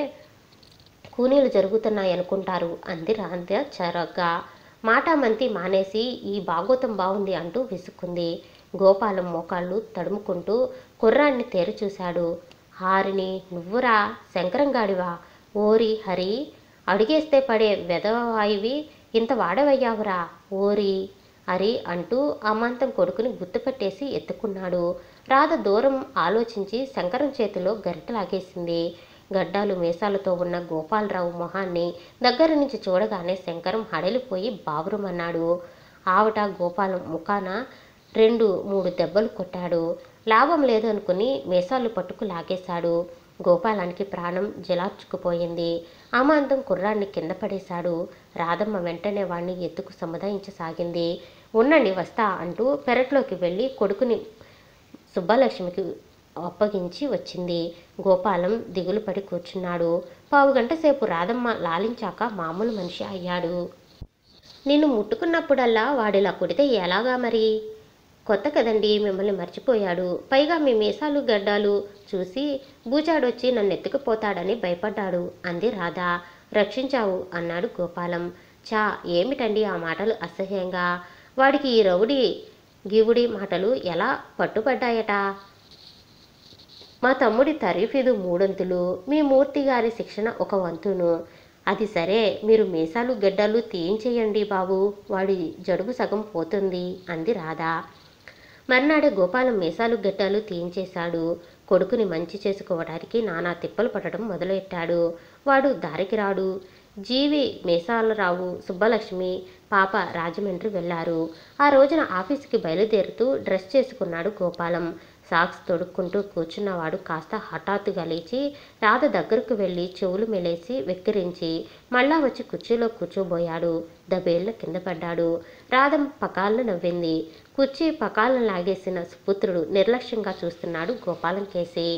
కూనీలు జరుగుతున్నాయనుకుంటారు అంది రాంధ్య చరగ్గా మాటామంతి మానేసి ఈ బాగోతం బాగుంది అంటూ విసుక్కుంది గోపాలం మోకాళ్ళు తడుముకుంటూ కుర్రాన్ని తేరు చూశాడు హారిని నువ్వురా శంకరంగాడివా ఓరి హరి అడిగేస్తే పడే వెధవాయివి ఇంత వాడవయ్యావురా ఓరి హరి అంటూ అమాంతం కొడుకుని గుర్తుపట్టేసి ఎత్తుకున్నాడు రాధ దూరం ఆలోచించి శంకరం చేతిలో గరిట లాగేసింది గడ్డాలు మీసాలతో ఉన్న గోపాలరావు మొహాన్ని దగ్గర నుంచి చూడగానే శంకరం హడలిపోయి బావురమన్నాడు ఆవట గోపాలం ముఖాన రెండు మూడు దెబ్బలు కొట్టాడు లాభం లేదు అనుకుని మీసాలు పట్టుకు లాగేశాడు గోపాలానికి ప్రాణం జలార్చుకుపోయింది అమాంతం కుర్రాన్ని కింద పడేశాడు రాధమ్మ వెంటనే వాణ్ణి ఎత్తుకు సముదాయించసాగింది ఉండండి వస్తా అంటూ పెరట్లోకి వెళ్ళి కొడుకుని సుబ్బలక్ష్మికి అప్పగించి వచ్చింది గోపాలం దిగులు పడి కూర్చున్నాడు పావుగంట సేపు రాధమ్మ లాలించాక మామూలు మనిషి అయ్యాడు నిన్ను ముట్టుకున్నప్పుడల్లా వాడిలా కొడితే ఎలాగా మరి కొత్త కదండి మిమ్మల్ని మర్చిపోయాడు పైగా మీ మీసాలు గడ్డాలు చూసి బూచాడొచ్చి నన్ను ఎత్తుకుపోతాడని భయపడ్డాడు అంది రాధ రక్షించావు అన్నాడు గోపాలం చా ఏమిటండి ఆ మాటలు అసహ్యంగా వాడికి ఈ రౌడీ గీవుడి మాటలు ఎలా పట్టుపడ్డాయట మా తమ్ముడి తరీఫీదు మూడొంతులు మీ మూర్తి గారి శిక్షణ ఒక వంతును అది సరే మీరు మీసాలు గడ్డలు తీయించేయండి బాబు వాడి జడుగు సగం పోతుంది అంది రాధ మర్నాడే గోపాలం మీసాలు గడ్డలు తీయించేశాడు కొడుకుని మంచి చేసుకోవడానికి నానా తిప్పలు పడటం మొదలెట్టాడు వాడు దారికి రాడు జీవి మీసాలరావు సుబ్బలక్ష్మి పాప రాజమండ్రి వెళ్లారు ఆ రోజున ఆఫీస్కి బయలుదేరుతూ డ్రెస్ చేసుకున్నాడు గోపాలం సాక్స్ తొడుక్కుంటూ కూర్చున్నవాడు కాస్త హఠాత్తుగా లేచి రాధ దగ్గరకు వెళ్ళి చెవులు మెలేసి వెక్కిరించి మళ్ళా వచ్చి కుర్చీలో కూర్చోబోయాడు దబేళ్ళ కింద పడ్డాడు రాధ పకాలను నవ్వింది కుర్చీ పకాలను లాగేసిన సుపుత్రుడు నిర్లక్ష్యంగా చూస్తున్నాడు గోపాలం కేసి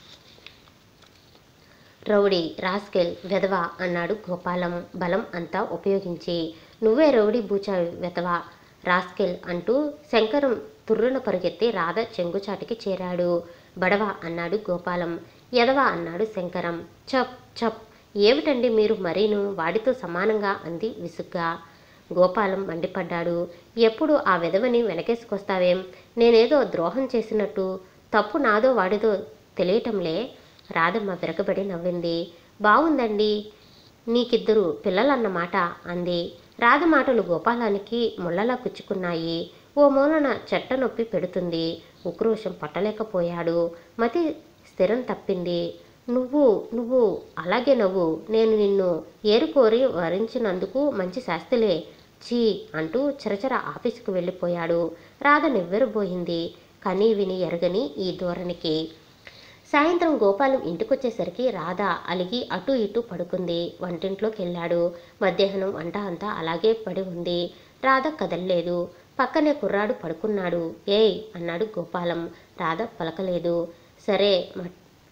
రౌడీ రాస్కెల్ వెధవ అన్నాడు గోపాలం బలం అంతా ఉపయోగించి నువ్వే రౌడీ బూచా వెధవ రాస్కెల్ అంటూ శంకరం తుర్రున పరుగెత్తి రాధ చెంగుచాటికి చేరాడు బడవ అన్నాడు గోపాలం ఎదవ అన్నాడు శంకరం చప్ చప్ ఏమిటండి మీరు మరీను వాడితో సమానంగా అంది విసుగ్గా గోపాలం మండిపడ్డాడు ఎప్పుడు ఆ విధవని వెనకేసుకొస్తావేం నేనేదో ద్రోహం చేసినట్టు తప్పు నాదో వాడిదో తెలియటంలే రాధమ్మ విరగబడి నవ్వింది బాగుందండి నీకిద్దరు పిల్లలన్నమాట అంది రాధ మాటలు గోపాలానికి ముళ్ళలా పుచ్చుకున్నాయి ఓ మూలన చెట్ట నొప్పి పెడుతుంది ఉక్రోషం పట్టలేకపోయాడు మతి స్థిరం తప్పింది నువ్వు నువ్వు అలాగే నవ్వు నేను నిన్ను ఏరుకోరి వరించినందుకు మంచి శాస్తిలే చీ అంటూ చరచర ఆఫీసుకు వెళ్ళిపోయాడు రాధ నివ్వెరబోయింది కనీ విని ఎరగని ఈ ధోరణికి సాయంత్రం గోపాలం ఇంటికొచ్చేసరికి రాధ అలిగి అటు ఇటు పడుకుంది వంటింట్లోకి వెళ్ళాడు మధ్యాహ్నం వంట అంతా అలాగే పడి ఉంది రాధ కదలలేదు పక్కనే కుర్రాడు పడుకున్నాడు ఏయ్ అన్నాడు గోపాలం రాధ పలకలేదు సరే మా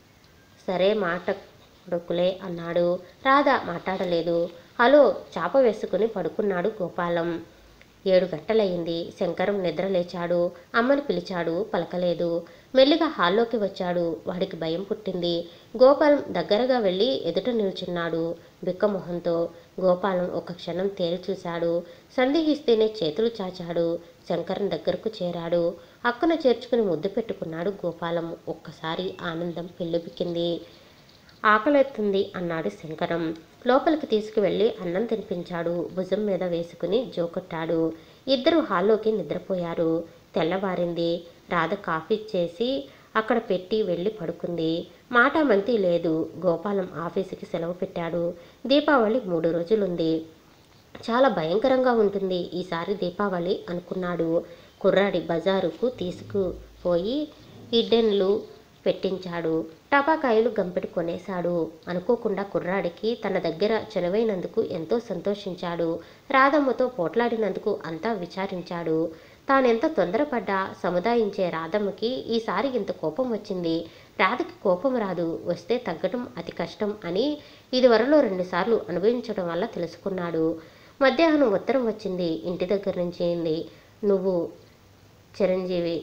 సరే మాట కొడుకులే అన్నాడు రాధ మాట్లాడలేదు హలో చాప వేసుకుని పడుకున్నాడు గోపాలం ఏడు గంటలయ్యింది శంకరం నిద్ర లేచాడు అమ్మని పిలిచాడు పలకలేదు మెల్లిగా హాల్లోకి వచ్చాడు వాడికి భయం పుట్టింది గోపాలం దగ్గరగా వెళ్ళి ఎదుట నిల్చున్నాడు బిక్కమొహంతో గోపాలం ఒక క్షణం తేరి చూశాడు సందేహిస్తేనే చేతులు చాచాడు శంకరం దగ్గరకు చేరాడు అక్కున చేర్చుకుని ముద్దు పెట్టుకున్నాడు గోపాలం ఒక్కసారి ఆనందం పెళ్ళిపిక్కింది ఆకలెత్తుంది అన్నాడు శంకరం లోపలికి తీసుకువెళ్ళి అన్నం తినిపించాడు భుజం మీద వేసుకుని జోకొట్టాడు ఇద్దరు హాల్లోకి నిద్రపోయారు తెల్లవారింది రాధ కాఫీ చేసి అక్కడ పెట్టి వెళ్ళి పడుకుంది మాట మంతి లేదు గోపాలం ఆఫీసుకి సెలవు పెట్టాడు దీపావళి మూడు రోజులుంది చాలా భయంకరంగా ఉంటుంది ఈసారి దీపావళి అనుకున్నాడు కుర్రాడి బజారుకు తీసుకుపోయి ఇడ్డెన్లు పెట్టించాడు టపాకాయలు గంపెడు కొనేశాడు అనుకోకుండా కుర్రాడికి తన దగ్గర చనువైనందుకు ఎంతో సంతోషించాడు రాధమ్మతో పోట్లాడినందుకు అంతా విచారించాడు తానెంత తొందరపడ్డా సముదాయించే రాధమ్మకి ఈసారి ఇంత కోపం వచ్చింది రాధకి కోపం రాదు వస్తే తగ్గటం అతి కష్టం అని ఇదివరలో రెండుసార్లు అనుభవించడం వల్ల తెలుసుకున్నాడు మధ్యాహ్నం ఉత్తరం వచ్చింది ఇంటి దగ్గర నుంచి అయింది. నువ్వు చిరంజీవి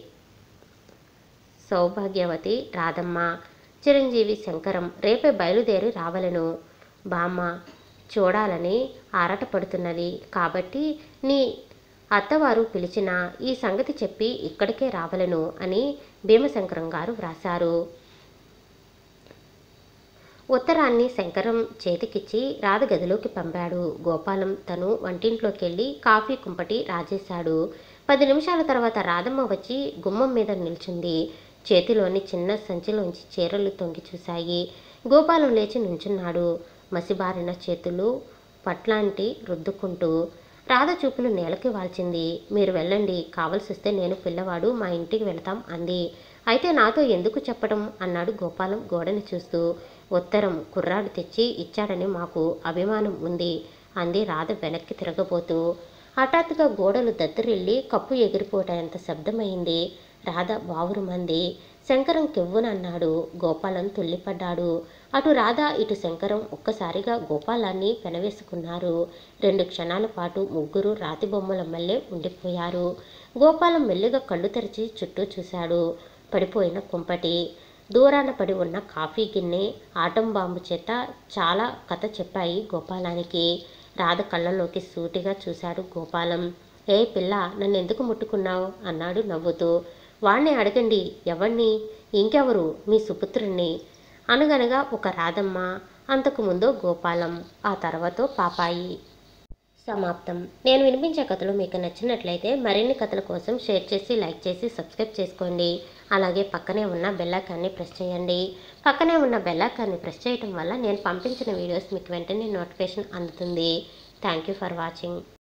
సౌభాగ్యవతి రాధమ్మ చిరంజీవి శంకరం రేపే బయలుదేరి రావలను బామ్మ చూడాలని ఆరాటపడుతున్నది కాబట్టి నీ అత్తవారు పిలిచినా ఈ సంగతి చెప్పి ఇక్కడికే రావలను అని భీమశంకరం గారు వ్రాశారు ఉత్తరాన్ని శంకరం చేతికిచ్చి రాధ గదిలోకి పంపాడు గోపాలం తను వంటింట్లోకి వెళ్ళి కాఫీ కుంపటి రాజేశాడు పది నిమిషాల తర్వాత రాధమ్మ వచ్చి గుమ్మం మీద నిల్చుంది చేతిలోని చిన్న సంచిలోంచి చీరలు తొంగి చూశాయి గోపాలం లేచి నుంచున్నాడు మసిబారిన చేతులు పట్లాంటి రుద్దుకుంటూ రాధ చూపులు నేలకి వాల్చింది మీరు వెళ్ళండి కావలసిస్తే నేను పిల్లవాడు మా ఇంటికి వెళతాం అంది అయితే నాతో ఎందుకు చెప్పడం అన్నాడు గోపాలం గోడని చూస్తూ ఉత్తరం కుర్రాడు తెచ్చి ఇచ్చాడని మాకు అభిమానం ఉంది అంది రాధ వెనక్కి తిరగబోతూ హఠాత్తుగా గోడలు దద్దరిల్లి కప్పు ఎగిరిపోవటంత శబ్దమైంది రాధ బావురుమంది శంకరం కెవ్వునన్నాడు గోపాలం తుల్లిపడ్డాడు అటు రాధ ఇటు శంకరం ఒక్కసారిగా గోపాలాన్ని పెనవేసుకున్నారు రెండు క్షణాల పాటు ముగ్గురు రాతి బొమ్మల మల్లె ఉండిపోయారు గోపాలం మెల్లిగా కళ్ళు తెరిచి చుట్టూ చూశాడు పడిపోయిన కుంపటి దూరాన పడి ఉన్న కాఫీ గిన్నె ఆటం బాంబు చేత చాలా కథ చెప్పాయి గోపాలానికి రాధ కళ్ళలోకి సూటిగా చూశాడు గోపాలం ఏ పిల్ల నన్ను ఎందుకు ముట్టుకున్నావు అన్నాడు నవ్వుతూ వాణ్ణి అడగండి ఎవణ్ణి ఇంకెవరు మీ సుపుత్రుణ్ణి అనగనగా ఒక రాధమ్మ అంతకుముందు గోపాలం ఆ తర్వాత పాపాయి సమాప్తం నేను వినిపించే కథలు మీకు నచ్చినట్లయితే మరిన్ని కథల కోసం షేర్ చేసి లైక్ చేసి సబ్స్క్రైబ్ చేసుకోండి అలాగే పక్కనే ఉన్న బెల్లైకాన్ని ప్రెస్ చేయండి పక్కనే ఉన్న బెల్లైకాన్ని ప్రెస్ చేయడం వల్ల నేను పంపించిన వీడియోస్ మీకు వెంటనే నోటిఫికేషన్ అందుతుంది థ్యాంక్ యూ ఫర్ వాచింగ్